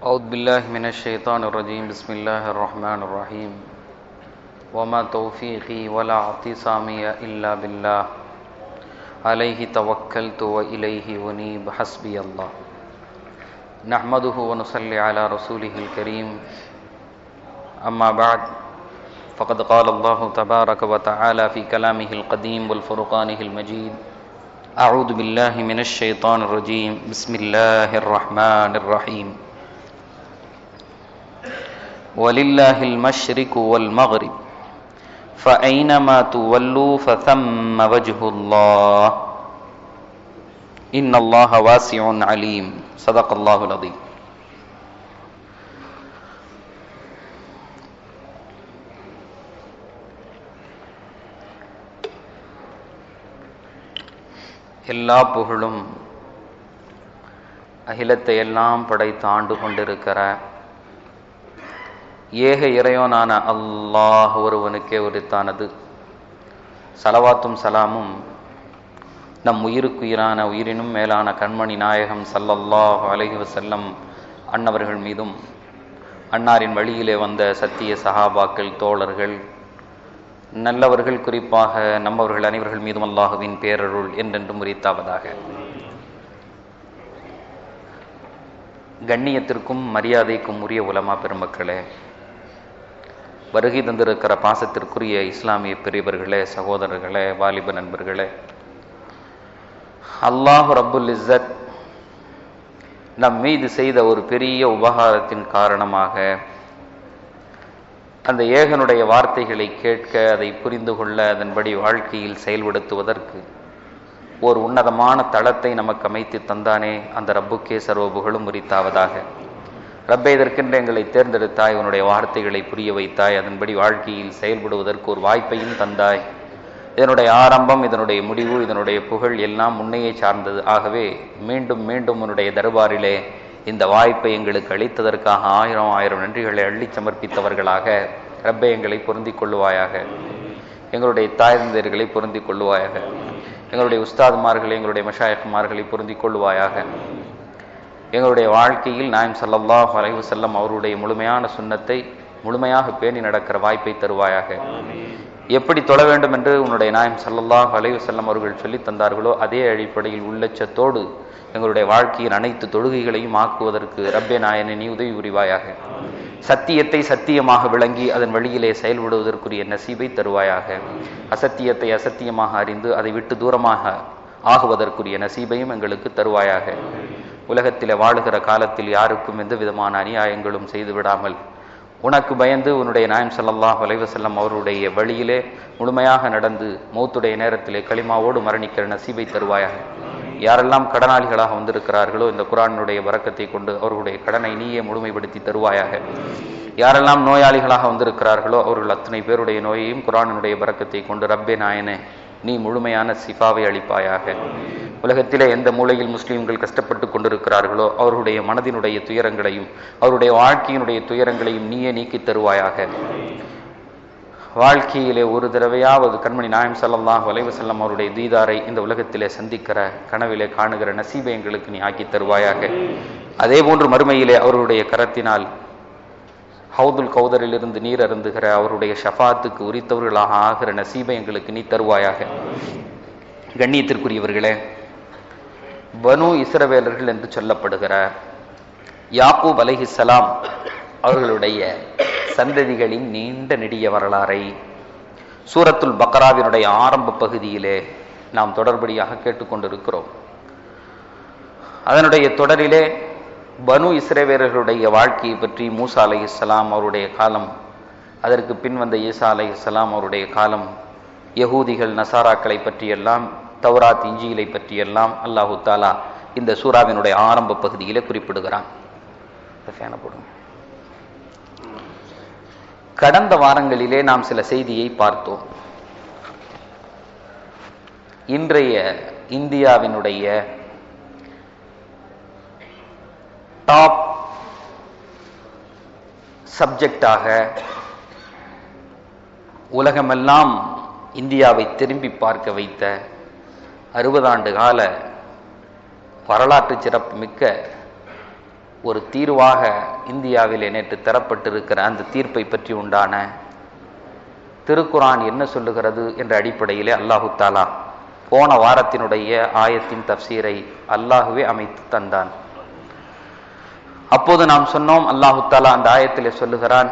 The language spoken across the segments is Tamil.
أعوذ بالله من الشيطان الرجيم بسم الله الرحمن الرحيم وما توفيقي ولا اعتصامي إلا بالله عليه توكلت وإليه أنيب حسبي الله نحمده ونصلي على رسوله الكريم أما بعد فقد قال الله تبارك وتعالى في كلامه القديم والفرقانه المجيد أعوذ بالله من الشيطان الرجيم بسم الله الرحمن الرحيم ولله المشرق والمغرب فأينما تولوا فثم وجه الله إن الله واسع عليم صدق الله العظيم எல்லா புகழும் அகிலத்தை எல்லாம் படைத்து ஆண்டு கொண்டிருக்கிற ஏக இறைவனான அல்லாஹ் ஒருவனுக்கே உரித்தானது சலவாத்தும் சலாமும் நம் உயிருக்குயிரான உயிரினும் மேலான கண்மணி நாயகம் சல்லல்லாஹ் அலைஹி வசல்லம் அன்னவர்கள் மீதும் அன்னாரின் வழியிலே வந்த சத்திய சஹாபாக்கள் தோழர்கள் நல்லவர்கள் குறிப்பாக நம்மவர்கள் அனைவர்கள் மீதும் அல்லாஹுவின் பேரருள் என்றென்றும் உரித்தாவதாக கண்ணியத்திற்கும் மரியாதைக்கும் உரிய உலமா பெருமக்களே வருகை தந்திருக்கிற பாசத்திற்குரிய இஸ்லாமிய பெரியவர்களே சகோதரர்களே வாலிப நண்பர்களே அல்லாஹ் ரப்புல் இஸ்ஸத் நம் மீது செய்த ஒரு பெரிய உபகாரத்தின் காரணமாக அந்த ஏகனுடைய வார்த்தைகளை கேட்க அதை புரிந்து கொள்ள அதன்படி வாழ்க்கையில் செயல்படுத்துவதற்கு ஒரு உன்னதமான தளத்தை நமக்கு அமைத்து தந்தானே அந்த ரப்புக்கே சர்வ புகழும் உரித்தாவதாக ரப்பை இதற்கென்று எங்களை தேர்ந்தெடுத்தாய் உன்னுடைய வார்த்தைகளை புரிய வைத்தாய் அதன்படி வாழ்க்கையில் செயல்படுவதற்கு ஒரு வாய்ப்பையும் தந்தாய் இதனுடைய ஆரம்பம் இதனுடைய முடிவு இதனுடைய புகழ் எல்லாம் முன்னையே சார்ந்தது ஆகவே மீண்டும் மீண்டும் உன்னுடைய தர்பாரிலே இந்த வாய்ப்பை எங்களுக்கு அளித்ததற்காக ஆயிரம் ஆயிரம் நன்றிகளை அள்ளி சமர்ப்பித்தவர்களாக ரப்பை எங்களை பொருந்தி கொள்ளுவாயாக எங்களுடைய தாய் தந்தையர்களை பொருந்தி கொள்ளுவாயாக எங்களுடைய உஸ்தாதுமார்களை எங்களுடைய மஷாயக்குமார்களை பொருந்தி கொள்ளுவாயாக எங்களுடைய வாழ்க்கையில் நாயம் சல்லல்லாஹ் வரைவு செல்லம் அவருடைய முழுமையான சுண்ணத்தை முழுமையாக பேணி நடக்கிற வாய்ப்பை தருவாயாக எப்படி தொழ வேண்டும் என்று உன்னுடைய நாயம் சல்லல்லாஹ் வலைவு செல்லம் அவர்கள் சொல்லி தந்தார்களோ அதே அடிப்படையில் உள்ளச்சத்தோடு எங்களுடைய வாழ்க்கையின் அனைத்து தொழுகைகளையும் ஆக்குவதற்கு ரப்பே நாயனை நீ உதவி புரிவாயாக சத்தியத்தை சத்தியமாக விளங்கி அதன் வழியிலே செயல்படுவதற்குரிய நசீபை தருவாயாக அசத்தியத்தை அசத்தியமாக அறிந்து அதை விட்டு தூரமாக ஆகுவதற்குரிய நசீபையும் எங்களுக்கு தருவாயாக உலகத்தில் வாழுகிற காலத்தில் யாருக்கும் எந்த விதமான அநியாயங்களும் செய்து விடாமல் உனக்கு பயந்து உன்னுடைய நாயம் சல்லாஹ் வலைவசல்லம் அவருடைய வழியிலே முழுமையாக நடந்து மௌத்துடைய நேரத்திலே களிமாவோடு மரணிக்கிற நசீபை தருவாயாக யாரெல்லாம் கடனாளிகளாக வந்திருக்கிறார்களோ இந்த குரானுடைய வரக்கத்தை கொண்டு அவர்களுடைய கடனை நீயே முழுமைப்படுத்தி தருவாயாக யாரெல்லாம் நோயாளிகளாக வந்திருக்கிறார்களோ அவர்கள் அத்தனை பேருடைய நோயையும் குரானுடைய வரக்கத்தை கொண்டு ரப்பே நாயனே நீ முழுமையான சிஃபாவை அளிப்பாயாக உலகத்திலே எந்த மூலையில் முஸ்லீம்கள் கஷ்டப்பட்டு கொண்டிருக்கிறார்களோ அவர்களுடைய மனதினுடைய துயரங்களையும் அவருடைய வாழ்க்கையினுடைய துயரங்களையும் நீயே நீக்கி தருவாயாக வாழ்க்கையிலே ஒரு தடவையாவது கண்மணி நாயம் சல்லாஹ் வலைவு செல்லம் அவருடைய தீதாரை இந்த உலகத்திலே சந்திக்கிற கனவிலே காணுகிற நசீபை எங்களுக்கு நீ ஆக்கி தருவாயாக அதே போன்று மறுமையிலே அவருடைய கரத்தினால் ஹவுதுல் கௌதரிலிருந்து நீர் அருந்துகிற அவருடைய ஷஃபாத்துக்கு உரித்தவர்களாக ஆகிற நசீபை எங்களுக்கு நீ தருவாயாக கண்ணியத்திற்குரியவர்களே பனு இஸ்ரவேலர்கள் என்று சொல்லப்படுகிற யாக்கூப் அலைஹிசலாம் அவர்களுடைய சந்ததிகளின் நீண்ட நெடிய வரலாறை சூரத்துல் பக்ராவினுடைய ஆரம்ப பகுதியிலே நாம் தொடர்படியாக கேட்டுக்கொண்டிருக்கிறோம் அதனுடைய தொடரிலே பனு இஸ்ரேவேரர்களுடைய வாழ்க்கையை பற்றி மூசா அலை இஸ்லாம் அவருடைய காலம் அதற்கு பின் வந்த ஈசா அலை இஸ்லாம் அவருடைய காலம் யகூதிகள் நசாராக்களை பற்றியெல்லாம் தௌராத் இஞ்சியிலை பற்றியெல்லாம் அல்லாஹு தாலா இந்த சூறாவினுடைய ஆரம்ப பகுதியிலே குறிப்பிடுகிறான் ஃபேனை போடுங்க கடந்த வாரங்களிலே நாம் சில செய்தியை பார்த்தோம் இன்றைய இந்தியாவினுடைய டாப் சப்ஜெக்டாக உலகமெல்லாம் இந்தியாவை திரும்பி பார்க்க வைத்த அறுபதாண்டு கால வரலாற்று சிறப்பு மிக்க ஒரு தீர்வாக இந்தியாவிலே நேற்று தரப்பட்டிருக்கிற அந்த தீர்ப்பை பற்றி உண்டான திருக்குரான் என்ன சொல்லுகிறது என்ற அடிப்படையிலே அல்லாஹு தாலா போன வாரத்தினுடைய ஆயத்தின் தப்சீரை அல்லாஹுவே அமைத்து தந்தான் அப்போது நாம் சொன்னோம் அல்லாஹு தாலா அந்த ஆயத்திலே சொல்லுகிறான்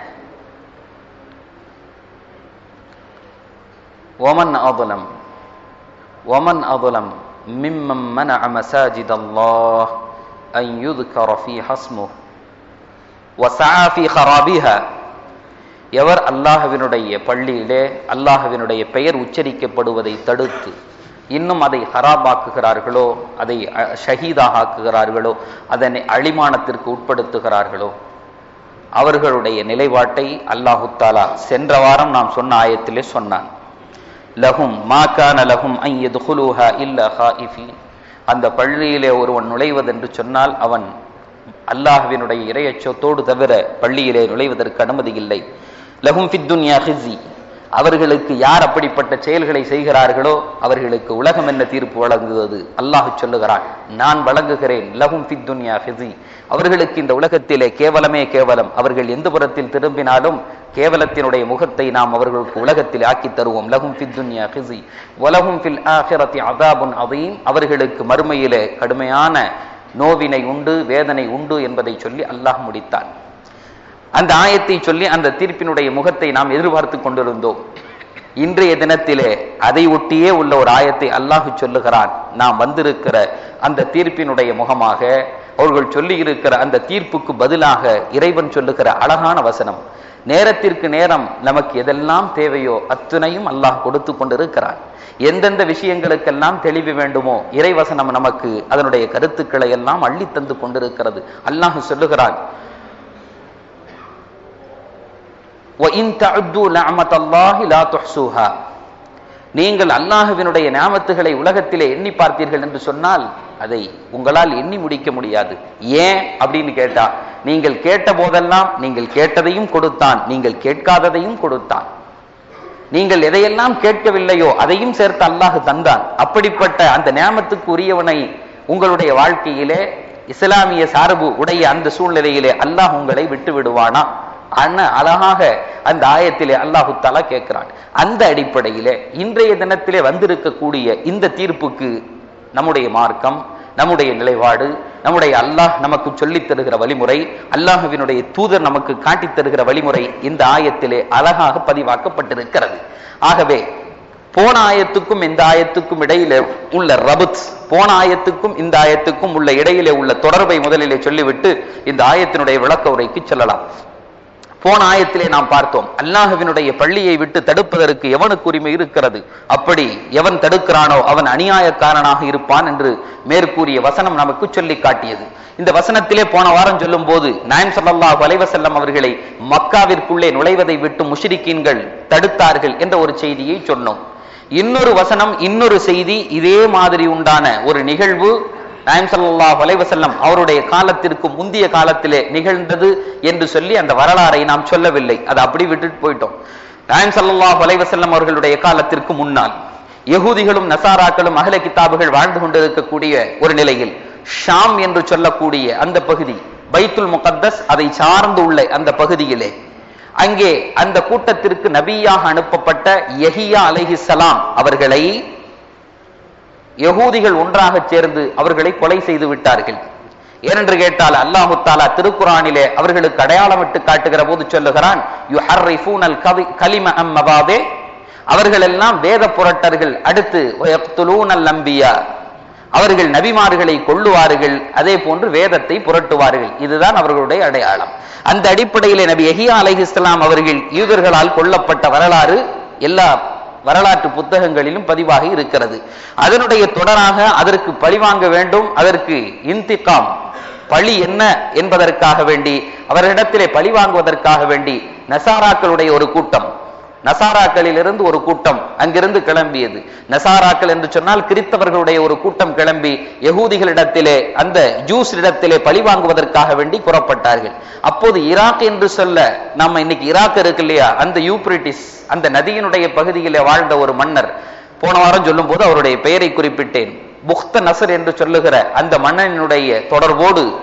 ஒமன் அபுலம் ஒமன் அபுலம் மிம்மம் மன மசாஜித் அல்லாஹ் أن يذكر فيها اسمه وسعى في خرابها எவர் அல்லாஹுவினுடைய பள்ளியிலே அல்லாஹுவினுடைய பெயர் உச்சரிக்கப்படுவதை தடுத்து இன்னும் அதை ஹராபாக்குகிறார்களோ அதை ஷஹீதாக ஆக்குகிறார்களோ அதனை அழிமானத்திற்கு உட்படுத்துகிறார்களோ அவர்களுடைய நிலைப்பாட்டை அல்லாஹு தாலா சென்ற வாரம் நாம் சொன்ன ஆயத்திலே சொன்னான் லஹும் மாகான லஹும் ஐயதுஹுலுஹா இல்ல ஹாயிஃபீன் அந்த பள்ளியிலே ஒருவன் நுழைவதென்று சொன்னால் அவன் அல்லாஹுவினுடைய இரையச்சத்தோடு தவிர பள்ளியிலே நுழைவதற்கு அனுமதி இல்லை லஹும் ஃபித்துன்யா ஹிஸி அவர்களுக்கு யார் அப்படிப்பட்ட செயல்களை செய்கிறார்களோ அவர்களுக்கு உலகம் என்ன தீர்ப்பு வழங்குவது அல்லாஹ் சொல்லுகிறான் நான் வழங்குகிறேன் லஹும் ஃபித்துன்யா ஹிஸி அவர்களுக்கு இந்த உலகத்திலே கேவலமே கேவலம் அவர்கள் எந்த புறத்தில் திரும்பினாலும் கேவலத்தினுடைய முகத்தை நாம் அவர்களுக்கு உலகத்தில் ஆக்கி தருவோம் லஹும் ஃபித்துன்யா ஹிஸி வலஹும் ஃபில் ஆஹிரத்தி அதாபுன் அதீம் அவர்களுக்கு மறுமையிலே கடுமையான நோவினை உண்டு வேதனை உண்டு என்பதை சொல்லி அல்லாஹ் முடித்தான் அந்த ஆயத்தை சொல்லி அந்த தீர்ப்பினுடைய முகத்தை நாம் எதிர்பார்த்து கொண்டிருந்தோம் இன்றைய தினத்திலே அதை ஒட்டியே உள்ள ஒரு ஆயத்தை அல்லாஹு சொல்லுகிறான் நாம் வந்திருக்கிற அந்த தீர்ப்பினுடைய முகமாக அவர்கள் சொல்லி இருக்கிற அந்த தீர்ப்புக்கு பதிலாக இறைவன் சொல்லுகிற அழகான வசனம் நேரத்திற்கு நேரம் நமக்கு எதெல்லாம் தேவையோ அத்துணையும் அல்லாஹ் கொடுத்து கொண்டிருக்கிறான் எந்தெந்த விஷயங்களுக்கெல்லாம் தெளிவு வேண்டுமோ இறைவசனம் நமக்கு அதனுடைய கருத்துக்களை எல்லாம் அள்ளி தந்து கொண்டிருக்கிறது அல்லாஹ் சொல்லுகிறான் நீங்கள் அல்லாஹுவினுடைய ஞாபகத்துகளை உலகத்திலே எண்ணி பார்த்தீர்கள் என்று சொன்னால் அதை உங்களால் எண்ணி முடிக்க முடியாது ஏன் அப்படின்னு கேட்டா நீங்கள் கேட்ட போதெல்லாம் நீங்கள் கேட்டதையும் கொடுத்தான் நீங்கள் கேட்காததையும் கொடுத்தான் நீங்கள் எதையெல்லாம் கேட்கவில்லையோ அதையும் சேர்த்து அல்லாஹு தந்தான் அப்படிப்பட்ட அந்த நியாமத்துக்கு உரியவனை உங்களுடைய வாழ்க்கையிலே இஸ்லாமிய சார்பு உடைய அந்த சூழ்நிலையிலே அல்லாஹ் உங்களை விட்டு விடுவானா அண்ண அழகாக அந்த ஆயத்திலே அல்லாஹு தலா கேட்கிறான் அந்த அடிப்படையிலே இன்றைய தினத்திலே வந்திருக்கக்கூடிய இந்த தீர்ப்புக்கு நம்முடைய மார்க்கம் நம்முடைய நிலைப்பாடு நம்முடைய அல்லாஹ் நமக்கு சொல்லித் தருகிற வழிமுறை அல்லாஹுவினுடைய தூதர் நமக்கு காட்டித் தருகிற வழிமுறை இந்த ஆயத்திலே அழகாக பதிவாக்கப்பட்டிருக்கிறது ஆகவே போன ஆயத்துக்கும் இந்த ஆயத்துக்கும் இடையிலே உள்ள ரபுத் போன ஆயத்துக்கும் இந்த ஆயத்துக்கும் உள்ள இடையிலே உள்ள தொடர்பை முதலிலே சொல்லிவிட்டு இந்த ஆயத்தினுடைய விளக்க உரைக்கு செல்லலாம் போன ஆயத்திலே நாம் பார்த்தோம் அல்லாஹுவினுடைய பள்ளியை விட்டு தடுப்பதற்கு எவனுக்கு உரிமை இருக்கிறது அப்படி எவன் தடுக்கிறானோ அவன் அநியாயக்காரனாக இருப்பான் என்று மேற்கூறிய வசனம் நமக்கு சொல்லி காட்டியது இந்த வசனத்திலே போன வாரம் சொல்லும் போது நாயம் சல்லாஹ் அலைவசல்லம் அவர்களை மக்காவிற்குள்ளே நுழைவதை விட்டு முஷிரிக்கீன்கள் தடுத்தார்கள் என்ற ஒரு செய்தியை சொன்னோம் இன்னொரு வசனம் இன்னொரு செய்தி இதே மாதிரி உண்டான ஒரு நிகழ்வு நாயம் சல்லாஹ் அலைவசல்லம் அவருடைய காலத்திற்கு முந்தைய காலத்திலே நிகழ்ந்தது என்று சொல்லி அந்த வரலாறை நாம் சொல்லவில்லை அதை அப்படி விட்டுட்டு போயிட்டோம் நாயம் சல்லாஹ் அலைவசல்லம் அவர்களுடைய காலத்திற்கு முன்னால் யகூதிகளும் நசாராக்களும் அகல கித்தாபுகள் வாழ்ந்து கொண்டிருக்கக்கூடிய ஒரு நிலையில் ஷாம் என்று சொல்லக்கூடிய அந்த பகுதி பைத்துல் முகத்தஸ் அதை சார்ந்து உள்ள அந்த பகுதியிலே அங்கே அந்த கூட்டத்திற்கு நபியாக அனுப்பப்பட்ட யஹியா அலைஹிஸ்ஸலாம் அவர்களை யகூதிகள் ஒன்றாக சேர்ந்து அவர்களை கொலை செய்து விட்டார்கள் ஏனென்று கேட்டால் அல்லாஹு தாலா திருக்குறானிலே அவர்களுக்கு அடையாளமிட்டு காட்டுகிற போது சொல்லுகிறான் கலிம அம்மபாதே அவர்கள் எல்லாம் வேத புரட்டர்கள் அடுத்து அம்பியா அவர்கள் நபிமார்களை கொள்ளுவார்கள் அதே போன்று வேதத்தை புரட்டுவார்கள் இதுதான் அவர்களுடைய அடையாளம் அந்த அடிப்படையிலே நபி எஹியா அலைஹி இஸ்லாம் அவர்கள் யூதர்களால் கொல்லப்பட்ட வரலாறு எல்லா வரலாற்று புத்தகங்களிலும் பதிவாகி இருக்கிறது அதனுடைய தொடராக அதற்கு பழிவாங்க வேண்டும் அதற்கு இந்திகாம் பழி என்ன என்பதற்காக வேண்டி அவர்களிடத்திலே பழி வாங்குவதற்காக வேண்டி நசாராக்களுடைய ஒரு கூட்டம் நசாராக்களில் இருந்து ஒரு கூட்டம் அங்கிருந்து கிளம்பியது நசாராக்கள் என்று சொன்னால் கிறித்தவர்களுடைய ஒரு கூட்டம் கிளம்பி யகூதிகளிடத்திலே அந்த ஜூஸ் இடத்திலே பழி வாங்குவதற்காக வேண்டி புறப்பட்டார்கள் அப்போது ஈராக் என்று சொல்ல நம்ம இன்னைக்கு ஈராக் இருக்கு இல்லையா அந்த யூப்ரிட்டிஸ் அந்த நதியினுடைய பகுதியிலே வாழ்ந்த ஒரு மன்னர் போன வாரம் சொல்லும் போது அவருடைய பெயரை குறிப்பிட்டேன் புக்த நசர் என்று சொல்லுகிற அந்த மன்னனுடைய தொடர்போடு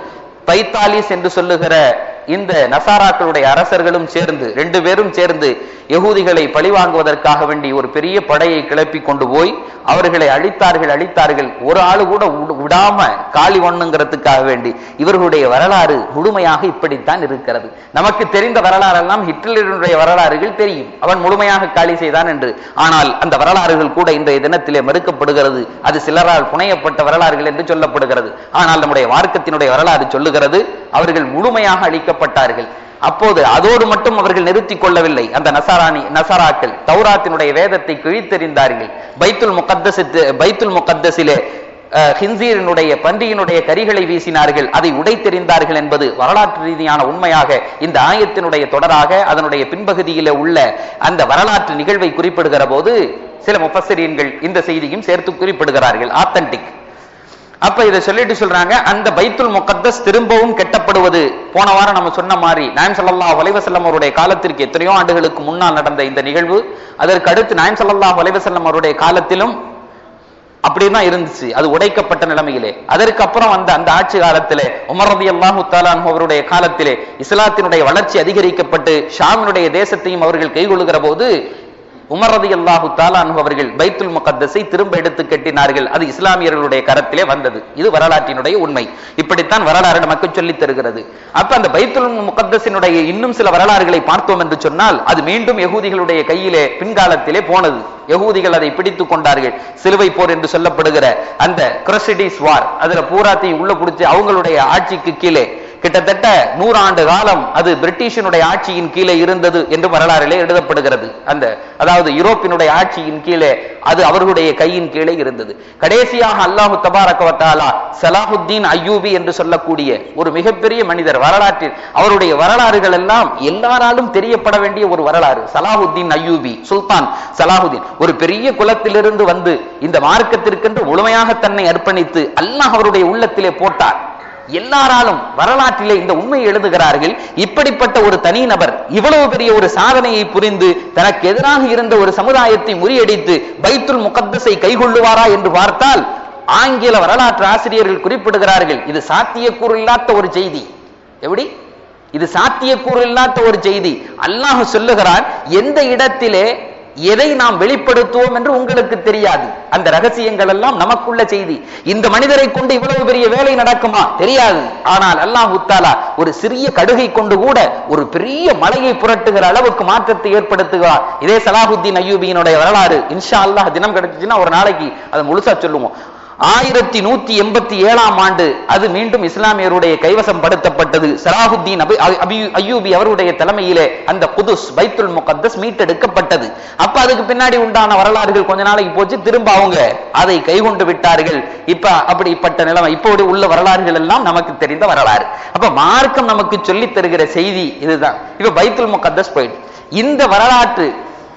பைத்தாலிஸ் என்று சொல்லுகிற இந்த நசாராக்களுடைய அரசர்களும் சேர்ந்து ரெண்டு பேரும் சேர்ந்து யகூதிகளை பழிவாங்குவதற்காக வேண்டி ஒரு பெரிய படையை கிளப்பி கொண்டு போய் அவர்களை அழித்தார்கள் அழித்தார்கள் ஒரு ஆளு கூட விடு- விடாம காலி ஒண்ணுங்கிறதுக்காக வேண்டி இவர்களுடைய வரலாறு முழுமையாக இப்படித்தான் இருக்கிறது நமக்கு தெரிந்த வரலாறெல்லாம் ஹிட்லருடைய வரலாறுகள் தெரியும் அவன் முழுமையாக காலி செய்தான் என்று ஆனால் அந்த வரலாறுகள் கூட இன்றைய தினத்திலே மறுக்கப்படுகிறது அது சிலரால் புனையப்பட்ட வரலாறுகள் என்று சொல்லப்படுகிறது ஆனால் நம்முடைய மார்க்கத்தினுடைய வரலாறு சொல்லுகிறது அவர்கள் முழுமையாக அழிக்கப்பட்டார்கள் அப்போது அதோடு மட்டும் அவர்கள் நிறுத்திக் கொள்ளவில்லை அந்த நசாராணி நசாராக்கள் தௌராத்தினுடைய வேதத்தை கிழித்தெறிந்தார்கள் பைத்துல் முகத்தஸ் பைத்துல் முகத்தஸிலே அஹ், ஹின்சீரினுடைய பன்றியினுடைய கரிகளை வீசினார்கள் அதை உடைத்தெறிந்தார்கள் என்பது வரலாற்று ரீதியான உண்மையாக இந்த ஆயத்தினுடைய தொடராக அதனுடைய பின்பகுதியிலே உள்ள அந்த வரலாற்று நிகழ்வை குறிப்பிடுகிற போது சில முஃபஸ்ஸரீன்கள் இந்த செய்தியும் சேர்த்து குறிப்பிடுகிறார்கள் ஆத்தன்டிக் அப்ப இதை சொல்லிட்டு சொல்றாங்க அந்த பைத்துல் முகத்தஸ் திரும்பவும் கெட்டப்படுவது போன வாரம் நம்ம சொன்ன மாதிரி நாயம் ஸல்லல்லாஹு அலைஹி வஸல்லம் அவருடைய காலத்திற்கு எத்தனையோ ஆண்டுகளுக்கு முன்னால் நடந்த இந்த நிகழ்வு அதற்கு அடுத்து நாயம் ஸல்லல்லாஹு அலைஹி வஸல்லம் அவருடைய காலத்திலும் அப்படிதான் இருந்துச்சு அது உடைக்கப்பட்ட நிலைமையிலே அதற்கு அப்புறம் வந்த அந்த ஆட்சி காலத்திலே உமர் ரலியல்லாஹு தஆலா அன்ஹு அவருடைய காலத்திலே இஸ்லாத்தினுடைய வளர்ச்சி அதிகரிக்கப்பட்டு ஷாமினுடைய தேசத்தையும் அவர்கள் கைகொள்ளுகிற போது உமர் ரலியல்லாஹு தஆலா அன்ஹு அவர்கள் பைத்துல் முகத்தஸை திரும்ப எடுத்து கட்டினார்கள் அது இஸ்லாமியர்களுடைய கரத்திலே வந்தது இது வரலாற்றினுடைய உண்மை இப்படித்தான் வரலாறு நமக்கு சொல்லித் தருகிறது அப்ப அந்த பைத்துல் முகத்தஸினுடைய இன்னும் சில வரலாறுகளை பார்த்தோம் என்று சொன்னால் அது மீண்டும் யகூதிகளுடைய கையிலே பின்காலத்திலே போனது யகூதிகள் அதை பிடித்துக் கொண்டார்கள் சிலுவை போர் என்று சொல்லப்படுகிற அந்த கிரசிடிஸ் வார் அதுல பூராத்தையும் உள்ள புடிச்சு அவங்களுடைய ஆட்சிக்கு கீழே கிட்டத்தட்ட நூறாண்டு காலம் அது பிரிட்டிஷினுடைய ஆட்சியின் கீழே இருந்தது என்று வரலாறிலே எழுதப்படுகிறது அந்த அதாவது யூரோப்பினுடைய ஆட்சியின் கீழே அது அவர்களுடைய கையின் கீழே இருந்தது கடைசியாக அல்லாஹு தபாரகவத்தாலா சலாஹுத்தீன் அய்யூபி என்று சொல்லக்கூடிய ஒரு மிகப்பெரிய மனிதர் வரலாற்றில் அவருடைய வரலாறுகள் எல்லாம் எல்லாராலும் தெரியப்பட வேண்டிய ஒரு வரலாறு சலாஹுத்தீன் அய்யூபி சுல்தான் சலாஹுதீன் ஒரு பெரிய குலத்திலிருந்து வந்து இந்த மார்க்கத்திற்கென்று முழுமையாக தன்னை அர்ப்பணித்து அல்லாஹ் அவருடைய உள்ளத்திலே போட்டார் எல்லாராலும் வரலாற்றிலே இந்த உண்மையை எழுதுகிறார்கள் இப்படிப்பட்ட ஒரு தனிநபர் இவ்வளவு பெரிய ஒரு சாதனையை புரிந்து தனக்கு எதிராக இருந்த ஒரு சமுதாயத்தை முறியடித்து பைத்துல் முகத்தஸை கைகொள்ளுவாரா என்று பார்த்தால் ஆங்கில வரலாற்று ஆசிரியர்கள் குறிப்பிடுகிறார்கள் இது சாத்தியக்கூறு இல்லாத ஒரு செய்தி எப்படி இது சாத்தியக்கூறு இல்லாத ஒரு செய்தி அல்லாஹ் சொல்லுகிறான் எந்த இடத்திலே எதை நாம் வெளிப்படுத்துவோம் என்று உங்களுக்கு தெரியாது அந்த ரகசியங்கள் எல்லாம் நமக்குள்ள செய்தி இந்த மனிதரை கொண்டு இவ்வளவு பெரிய வேலை நடக்குமா தெரியாது ஆனால் அல்லாஹ் உத்தாலா ஒரு சிறிய கடுகை கொண்டு கூட ஒரு பெரிய மலையை புரட்டுகிற அளவுக்கு மாற்றத்தை ஏற்படுத்துகிறார் இதே சலாஹுத்தீன் அய்யூபியினுடைய வரலாறு இன்ஷா அல்லாஹ் தினம் கிடைச்சிச்சுன்னா ஒரு நாளைக்கு அதை முழுசா சொல்லுவோம் ஆயிரத்தி நூத்தி எண்பத்தி ஏழாம் ஆண்டு அது மீண்டும் இஸ்லாமியருடைய கைவசம் படுத்தப்பட்டது சலாஹுத்தீன் அபி அபி- அய்யூபி அவருடைய தலைமையிலே அந்த குதுஸ் பைத்துல் முகத்தஸ் மீட்டெடுக்கப்பட்டது அப்ப அதுக்கு பின்னாடி உண்டான வரலாறுகள் கொஞ்ச நாளைக்கு போச்சு திரும்ப அவங்க அதை கைகொண்டு விட்டார்கள் இப்ப அப்படிப்பட்ட நிலைமை இப்போது உள்ள வரலாறுகள் எல்லாம் நமக்கு தெரிந்த வரலாறு அப்ப மார்க்கம் நமக்கு சொல்லித் தருகிற செய்தி இதுதான் இப்ப பைத்துல் முகத்தஸ் போயிட்டு இந்த வரலாற்று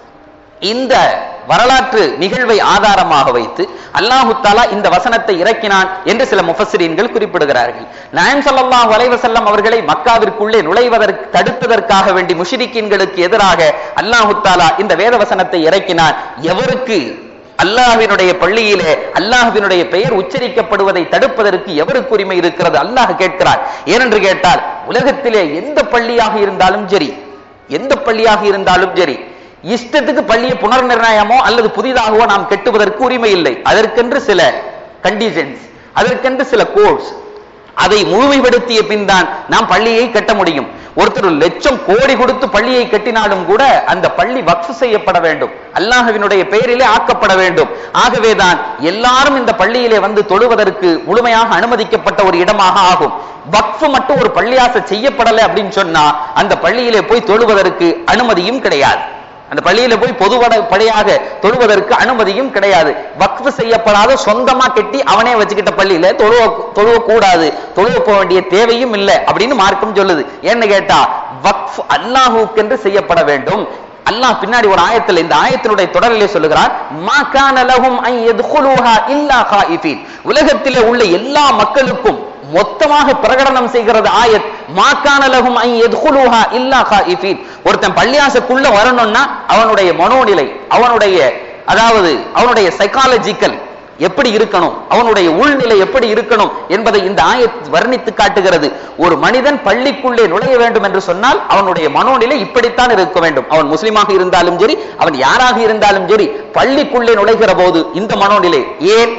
இந்த வரலாற்று நிகழ்வை ஆதாரமாக வைத்து அல்லாஹு தாலா இந்த வசனத்தை இறக்கினான் என்று சில முஃபஸ்ஸரீன்கள் குறிப்பிடுகிறார்கள் நாயம் ஸல்லல்லாஹு அலைஹி வஸல்லம் அவர்களை மக்காவிற்குள்ளே நுழைவதற்கு தடுத்ததற்காக வேண்டி முஷ்ரிக்கீன்களுக்கு எதிராக அல்லாஹு தாலா இந்த வேத வசனத்தை இறக்கினான் எவருக்கு அல்லாஹ்வினுடைய பள்ளியிலே அல்லாஹ்வினுடைய பெயர் உச்சரிக்கப்படுவதை தடுப்பதற்கு எவருக்கு உரிமை இருக்கிறது அல்லாஹ் கேட்கிறார் ஏனென்று கேட்டால் உலகத்திலே எந்த பள்ளியாக இருந்தாலும் சரி எந்த பள்ளியாக இருந்தாலும் சரி இஷ்டத்துக்கு பள்ளியை புனர்நிர்ணயமோ அல்லது புதிதாகவோ நாம் கெட்டுவதற்கு உரிமை இல்லை அதற்கென்று சில கண்டிஷன்ஸ் அதற்கென்று சில கோட்ஸ் அதை முழுமைப்படுத்திய பின் தான் நாம் பள்ளியை கட்ட முடியும் ஒருத்தர் ஒரு லட்சம் கோடி கொடுத்து பள்ளியை கட்டினாலும் கூட அந்த பள்ளி வக்ஃப் செய்யப்பட வேண்டும் அல்லாஹ்வினுடைய பெயரிலே ஆக்கப்பட வேண்டும் ஆகவேதான் எல்லாரும் இந்த பள்ளியிலே வந்து தொழுவதற்கு முழுமையாக அனுமதிக்கப்பட்ட ஒரு இடமாக ஆகும் வக்ஃப் மட்டும் ஒரு பள்ளியாச செய்யப்படலை அப்படின்னு சொன்னா அந்த பள்ளியிலே போய் தொழுவதற்கு அனுமதியும் கிடையாது அந்த பள்ளியில போய் பொதுவட படையாக தொழுவதற்கு அனுமதியும் கிடையாது வக்ஃப் செய்யப்படாத சொந்தமா கட்டி அவனே வச்சுக்கிட்ட பள்ளியில தொழுவ தொழுவ கூடாது தொழுவ போக வேண்டிய தேவையும் இல்லை அப்படின்னு மார்க்கம் சொல்லுது ஏன்னு கேட்டா வக்ஃப் அல்லாஹுக்கென்று செய்யப்பட வேண்டும் அல்லாஹ் பின்னாடி ஒரு ஆயத்துல இந்த ஆயத்தினுடைய தொடரிலே சொல்லுகிறார் மா கான லஹும் அன் யத்குலூஹா இல்லா காயிஃபீன் உலகத்திலே உள்ள எல்லா மக்களுக்கும் மொத்தமாக பிரகடனம் செய்கிறது ஆயத் மாக்கான லகும் ஐ எத்குலூஹா இல்லா காயிஃபீன் ஒருத்தன் பள்ளியாசக்குள்ள வரணும்னா அவனுடைய மனோநிலை அவனுடைய அதாவது அவனுடைய சைக்காலஜிக்கல் எப்படி இருக்கணும் அவனுடைய உள்நிலை எப்படி இருக்கணும் என்பதை இந்த ஆயத் வர்ணித்து காட்டுகிறது ஒரு மனிதன் பள்ளிக்குள்ளே நுழைய வேண்டும் என்று சொன்னால் அவனுடைய மனோநிலை இப்படித்தான் இருக்க வேண்டும் அவன் முஸ்லிமாக இருந்தாலும் சரி அவன் யாராக இருந்தாலும் சரி பள்ளிக்குள்ளே நுழைகிற போது இந்த மனோநிலை ஏன்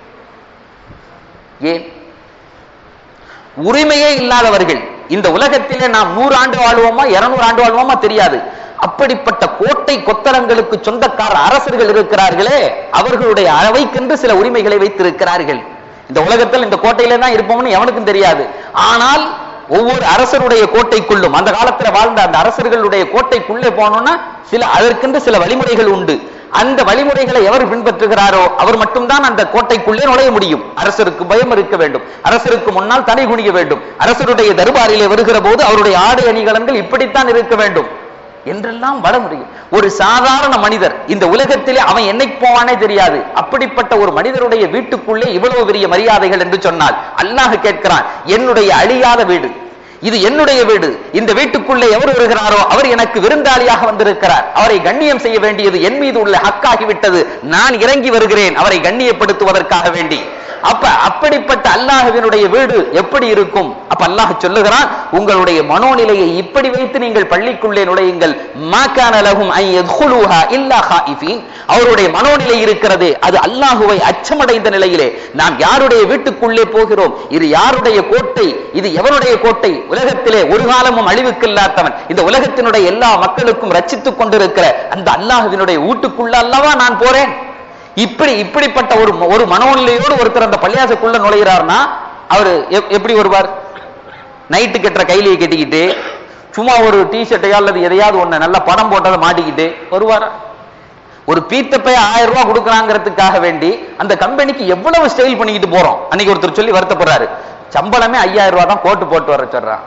ஏன் உரிமையே இல்லாதவர்கள் இந்த உலகத்திலே நாம் நூறு ஆண்டு வாழ்வோமா இருநூறு ஆண்டு வாழ்வோமா தெரியாது அப்படிப்பட்ட கோட்டை கொத்தளங்களுக்கு சொந்தக்கார அரசர்கள் இருக்கிறார்களே அவர்களுடைய அளவைக்கென்று சில உரிமைகளை வைத்திருக்கிறார்கள் இந்த உலகத்தில் இந்த கோட்டையில தான் இருப்போம்னு எவனுக்கும் தெரியாது ஆனால் ஒவ்வொரு அரசருடைய கோட்டைக்குள்ளும் அந்த காலத்துல வாழ்ந்த அந்த அரசர்களுடைய கோட்டைக்குள்ளே போனோம்னா சில அதற்கென்று சில வழிமுறைகள் உண்டு அந்த வழிமுறைகளை எவர் பின்பற்றுகிறாரோ அவர் மட்டும்தான் அந்த கோட்டைக்குள்ளே நுழைய முடியும் அரசருக்கு பயம் இருக்க வேண்டும் அரசருக்கு முன்னால் தலை குனிய வேண்டும் அரசருடைய தர்பாரிலே வருகிற போது அவருடைய ஆடை அணிகலன்கள் இப்படித்தான் இருக்க வேண்டும் என்றெல்லாம் வடமுறை ஒரு சாதாரண மனிதர் இந்த உலகத்திலே அவன் என்னைக்கு போவானே தெரியாது அப்படிப்பட்ட ஒரு மனிதருடைய வீட்டுக்குள்ளே இவ்வளவு பெரிய மரியாதைகள் என்று சொன்னால் அல்லாஹ் கேட்கிறான் என்னுடைய அழியாத வீடு இது என்னுடைய வீடு இந்த வீட்டுக்குள்ளே எவர் வருகிறாரோ அவர் எனக்கு விருந்தாளியாக வந்திருக்கிறார் அவரை கண்ணியம் செய்ய வேண்டியது என் மீது உள்ள ஹக்காகிவிட்டது நான் இறங்கி வருகிறேன் அவரை கண்ணியப்படுத்துவதற்காக வேண்டி அப்ப அப்படிப்பட்ட அல்லாஹுவினுடைய வீடு எப்படி இருக்கும் அப்ப அல்லாஹ் சொல்லுகிறான் உங்களுடைய மனோநிலையை இப்படி வைத்து நீங்கள் பள்ளிக்குள்ளே நுழையுங்கள் மாக்கான லஹும் ஐ யத்குலூஹா இல்லா ஹாயிஃபீன் அவருடைய மனோநிலை இருக்கிறது அது அல்லாஹுவை அச்சமடைந்த நிலையிலே நாம் யாருடைய வீட்டுக்குள்ளே போகிறோம் இது யாருடைய கோட்டை இது எவருடைய கோட்டை உலகத்திலே ஒரு காலமும் அழிவுக்கு இல்லாதவன் இந்த உலகத்தினுடைய எல்லா மக்களுக்கும் ரச்சித்துக் கொண்டிருக்கிற அந்த அல்லாஹுவினுடைய வீட்டுக்குள்ள அல்லவா நான் போறேன் இப்படி இப்படிப்பட்ட ஒரு ஒரு மனோநிலையோடு ஒருத்தர் அந்த பள்ளியாசக்குள்ள நுழைகிறார்னா அவரு எப்- எப்படி வருவார் நைட்டு கட்டுற கைலியை கட்டிக்கிட்டு சும்மா ஒரு டி ஷர்ட்டையோ அல்லது எதையாவது ஒண்ணு நல்ல படம் போட்டதை மாட்டிக்கிட்டு வருவாரா ஒரு பீத்தப்பை ஆயிரம் ரூபாய் கொடுக்கறாங்கிறதுக்காக வேண்டி அந்த கம்பெனிக்கு எவ்வளவு ஸ்டைல் பண்ணிக்கிட்டு போறோம் அன்னைக்கு ஒருத்தர் சொல்லி வருத்தப்படுறாரு சம்பளமே ஐயாயிரம் ரூபாய் தான் கோட்டு போட்டு வர சொல்றான்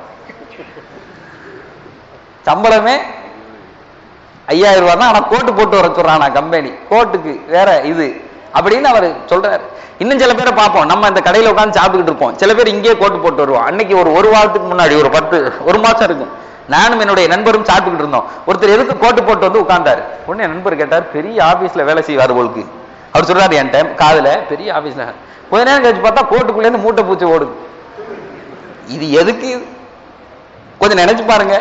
சம்பளமே ஐயாயிரம் ரூபாய் தான் ஆனா கோட்டு போட்டு வர சொல்றானா கம்பெனி கோட்டுக்கு வேற இது அப்படின்னு அவர் சொல்றாரு இன்னும் சில பேரை பார்ப்போம் நம்ம இந்த கடையில உட்கார்ந்து சாப்பிட்டுக்கிட்டு இருப்போம் சில பேர் இங்கேயே கோட்டு போட்டு வருவோம் அன்னைக்கு ஒரு ஒரு வாரத்துக்கு முன்னாடி ஒரு பத்து ஒரு மாசம் இருக்கும் நானும் என்னுடைய நண்பரும் சாப்பிட்டுக்கிட்டு இருந்தோம் ஒருத்தர் எதுக்கு கோட்டு போட்டு வந்து உட்கார்ந்தாரு உடனே என் நண்பர் கேட்டார் பெரிய ஆபீஸ்ல வேலை செய்வார் போலுக்கு அவர் சொல்றாரு என் டைம் காதுல பெரிய ஆபீஸ்ல கொஞ்ச நேரம் கழிச்சு பார்த்தா கோட்டுக்குள்ளே இருந்து மூட்டை பூச்சி ஓடுது இது எதுக்கு இது? கொஞ்சம் நினைச்சு பாருங்க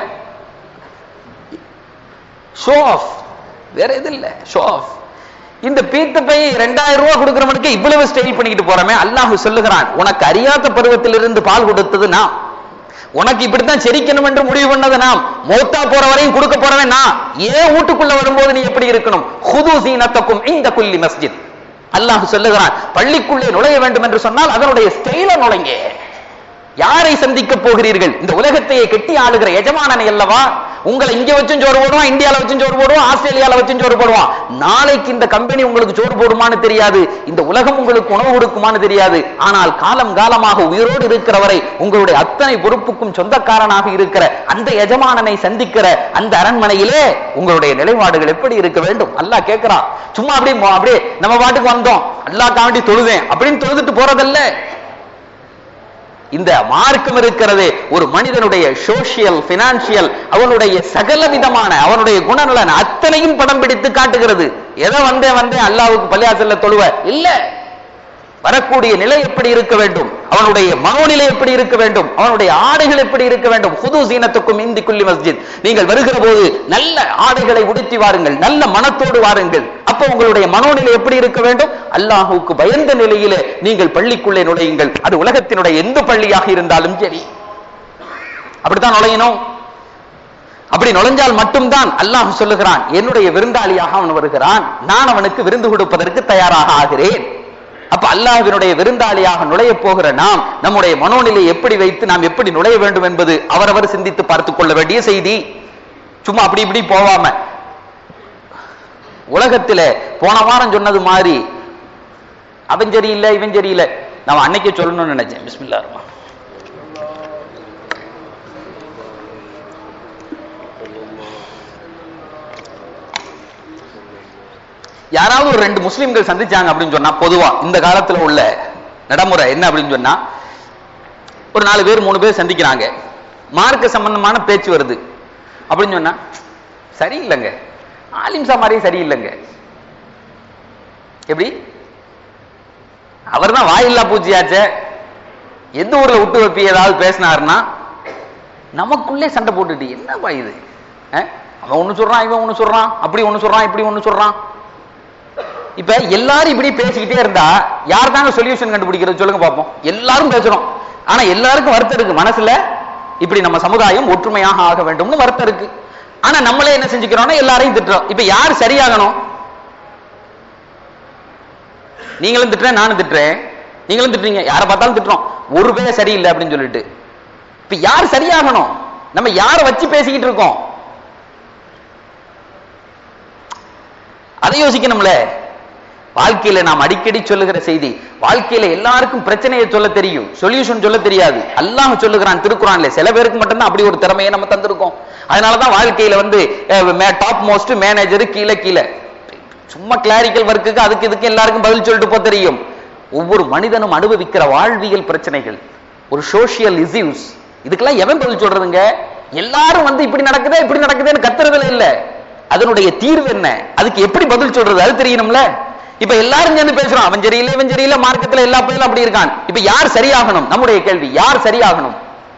ஷோ ஆஃப் வேற எது இல்ல ஷோ ஆஃப் இந்த பீத்த பை ரெண்டாயிரம் ரூபாய் கொடுக்கிறவனுக்கு இவ்வளவு ஸ்டைல் பண்ணிக்கிட்டு போறமே அல்லாஹ் சொல்லுகிறான் உனக்கு அறியாத பருவத்திலிருந்து பால் கொடுத்தது நான் உனக்கு இப்படித்தான் செரிக்கணும் என்று முடிவு பண்ணது நாம் மௌத்தா போற வரையும் கொடுக்க போறவன் நான் ஏன் வீட்டுக்குள்ள வரும்போது நீ எப்படி இருக்கணும் ஹுது சீனத்தக்கும் இந்த குல்லி மஸ்ஜித் அல்லாஹ் சொல்லுகிறான் பள்ளிக்குள்ளே நுழைய வேண்டும் என்று சொன்னால் அதனுடைய ஸ்டைல நுழைங்க யாரை சந்திக்க போகிறீர்கள் இந்த உலகத்தையே கெட்டி ஆளுகிற எஜமானனை அல்லவா உங்களை இங்க வச்சும் சோறு போடுவான் இந்தியால வச்சும் சோறு போடுவான் ஆஸ்திரேலியால வச்சும் சோறு போடுவான் நாளைக்கு இந்த கம்பெனி உங்களுக்கு சோறு போடுமான்னு தெரியாது இந்த உலகம் உங்களுக்கு உணவு கொடுக்குமான்னு தெரியாது ஆனால் காலம் காலமாக உயிரோடு இருக்கிற வரை உங்களுடைய அத்தனை பொறுப்புக்கும் சொந்தக்காரனாக இருக்கிற அந்த எஜமானனை சந்திக்கிற அந்த அரண்மனையிலே உங்களுடைய நிலைப்பாடுகள் எப்படி இருக்க வேண்டும் அல்லாஹ் கேட்கிறான் சும்மா அப்படியே மோ- அப்படியே நம்ம பாட்டுக்கு வந்தோம் அல்லாஹ் காண்டி தொழுவேன் அப்படின்னு தொழுதுட்டு போறதல்ல இந்த மார்க்கம் இருக்கிறது ஒரு மனிதனுடைய சோசியல் பினான்சியல் அவனுடைய சகல விதமான அவனுடைய குணநலன் அத்தனையும் படம் பிடித்து காட்டுகிறது எதை வந்தேன் வந்தேன் அல்லாவுக்கு பள்ளியாசல்ல தொழுவ இல்ல வரக்கூடிய நிலை எப்படி இருக்க வேண்டும் அவனுடைய மனோநிலை எப்படி இருக்க வேண்டும் அவனுடைய ஆடைகள் எப்படி இருக்க வேண்டும் புது சீனத்துக்கும் இந்தி குல்லி மஸ்ஜித் நீங்கள் வருகிற போது நல்ல ஆடைகளை உடுத்தி வாருங்கள் நல்ல மனத்தோடு வாருங்கள் அப்ப உங்களுடைய மனோநிலை எப்படி இருக்க வேண்டும் அல்லாஹுவுக்கு பயந்த நிலையிலே நீங்கள் பள்ளிக்குள்ளே நுழையுங்கள் அது உலகத்தினுடைய எந்த பள்ளியாக இருந்தாலும் சரி அப்படித்தான் நுழையணும் அப்படி நுழைஞ்சால் மட்டும்தான் அல்லாஹ் சொல்லுகிறான் என்னுடைய விருந்தாளியாக அவன் வருகிறான் நான் அவனுக்கு விருந்து கொடுப்பதற்கு தயாராக ஆகிறேன் அப்ப அல்லாஹ்வினுடைய விருந்தாளியாக நுழைய போகிற நாம் நம்முடைய மனோநிலை எப்படி வைத்து நாம் எப்படி நுழைய வேண்டும் என்பது அவரவர் சிந்தித்து பார்த்துக் கொள்ள வேண்டிய செய்தி சும்மா அப்படி இப்படி போவாம உலகத்திலே போன வாரம் சொன்னது மாதிரி அவன் சரியில்லை இவன் சரியில்லை நான் அன்னைக்கே சொல்லணும்னு நினைச்சேன் பிஸ்மில்லா ரஹ்மான் யாராவது ஒரு ரெண்டு முஸ்லிம்கள் சந்திச்சாங்க அப்படின்னு சொன்னா பொதுவா இந்த காலத்துல உள்ள நடைமுறை என்ன அப்படின்னு சொன்னா ஒரு நாலு பேர் மூணு பேர் சந்திக்கிறாங்க மார்க்க சம்பந்தமான பேச்சு வருது அப்படின்னு சொன்னா சரியில்லைங்க ஆலிம்சா மாதிரியே சரியில்லைங்க எப்படி அவர் தான் வாயில்லா பூச்சியாச்சே எந்த ஊர்ல விட்டு வைப்பி ஏதாவது பேசினாருன்னா நமக்குள்ளே சண்டை போட்டுட்டு என்னப்பா இது அஹ்? அவன் ஒண்ணு சொல்றான் இவன் ஒண்ணு சொல்றான் அப்படி ஒண்ணு சொல்றான் இப்படி ஒண்ணு சொல்றான் இப்ப எல்லாரும் இப்படி பேசிக்கிட்டே இருந்தா யார் தாங்க சொல்யூஷன் கண்டுபிடிக்கிறது சொல்லுங்க பார்ப்போம் எல்லாரும் பேசுறோம் ஆனா எல்லாருக்கும் வருத்தம் இருக்கு மனசுல இப்படி நம்ம சமுதாயம் ஒற்றுமையாக ஆக வேண்டும்னு வருத்தம் இருக்கு ஆனா நம்மளே என்ன செஞ்சுக்கிறோம்னா எல்லாரையும் திட்டுறோம் இப்ப யார் சரியாகணும் நீங்களும் திட்டுறேன் நானும் திட்டுறேன் நீங்களும் திட்டுறீங்க யாரை பார்த்தாலும் திட்டுறோம் ஒரு பேர் சரியில்லை அப்படின்னு சொல்லிட்டு இப்ப யார் சரியாகணும் நம்ம யாரை வச்சு பேசிக்கிட்டு இருக்கோம் அதை யோசிக்கணும்ல வாழ்க்கையில நாம் அடிக்கடி சொல்லுகிற செய்தி வாழ்க்கையில எல்லாருக்கும் பிரச்சனையை சொல்ல தெரியும் சொல்யூஷன் சொல்ல தெரியாது அல்லாஹ் சொல்லுகிறான் திருக்குறான்ல சில பேருக்கு மட்டும்தான் அப்படி ஒரு திறமையை நம்ம தந்திருக்கோம் அதனாலதான் வாழ்க்கையில வந்து டாப் மோஸ்ட் மேனேஜர் கீழே கீழே சும்மா கிளாரிக்கல் ஒர்க்குக்கு அதுக்கு இதுக்கு எல்லாருக்கும் பதில் சொல்லிட்டு போ தெரியும் ஒவ்வொரு மனிதனும் அனுபவிக்கிற வாழ்வியல் பிரச்சனைகள் ஒரு சோசியல் இஸ்யூஸ் இதுக்கெல்லாம் எவன் பதில் சொல்றதுங்க எல்லாரும் வந்து இப்படி நடக்குதே இப்படி நடக்குதேன்னு கத்துறதுல இல்ல அதனுடைய தீர்வு என்ன அதுக்கு எப்படி பதில் சொல்றது அது தெரியணும்ல இப்ப எல்லாரும் சேர்ந்து பேசுறோம் அவன் சரியில்லை இவன் சரியில்லை மார்க்கத்துல எல்லா பையனும் அப்படி இருக்கான் இப்ப யார் சரியாகணும் நம்முடைய கேள்வி யார் சரியாகணும்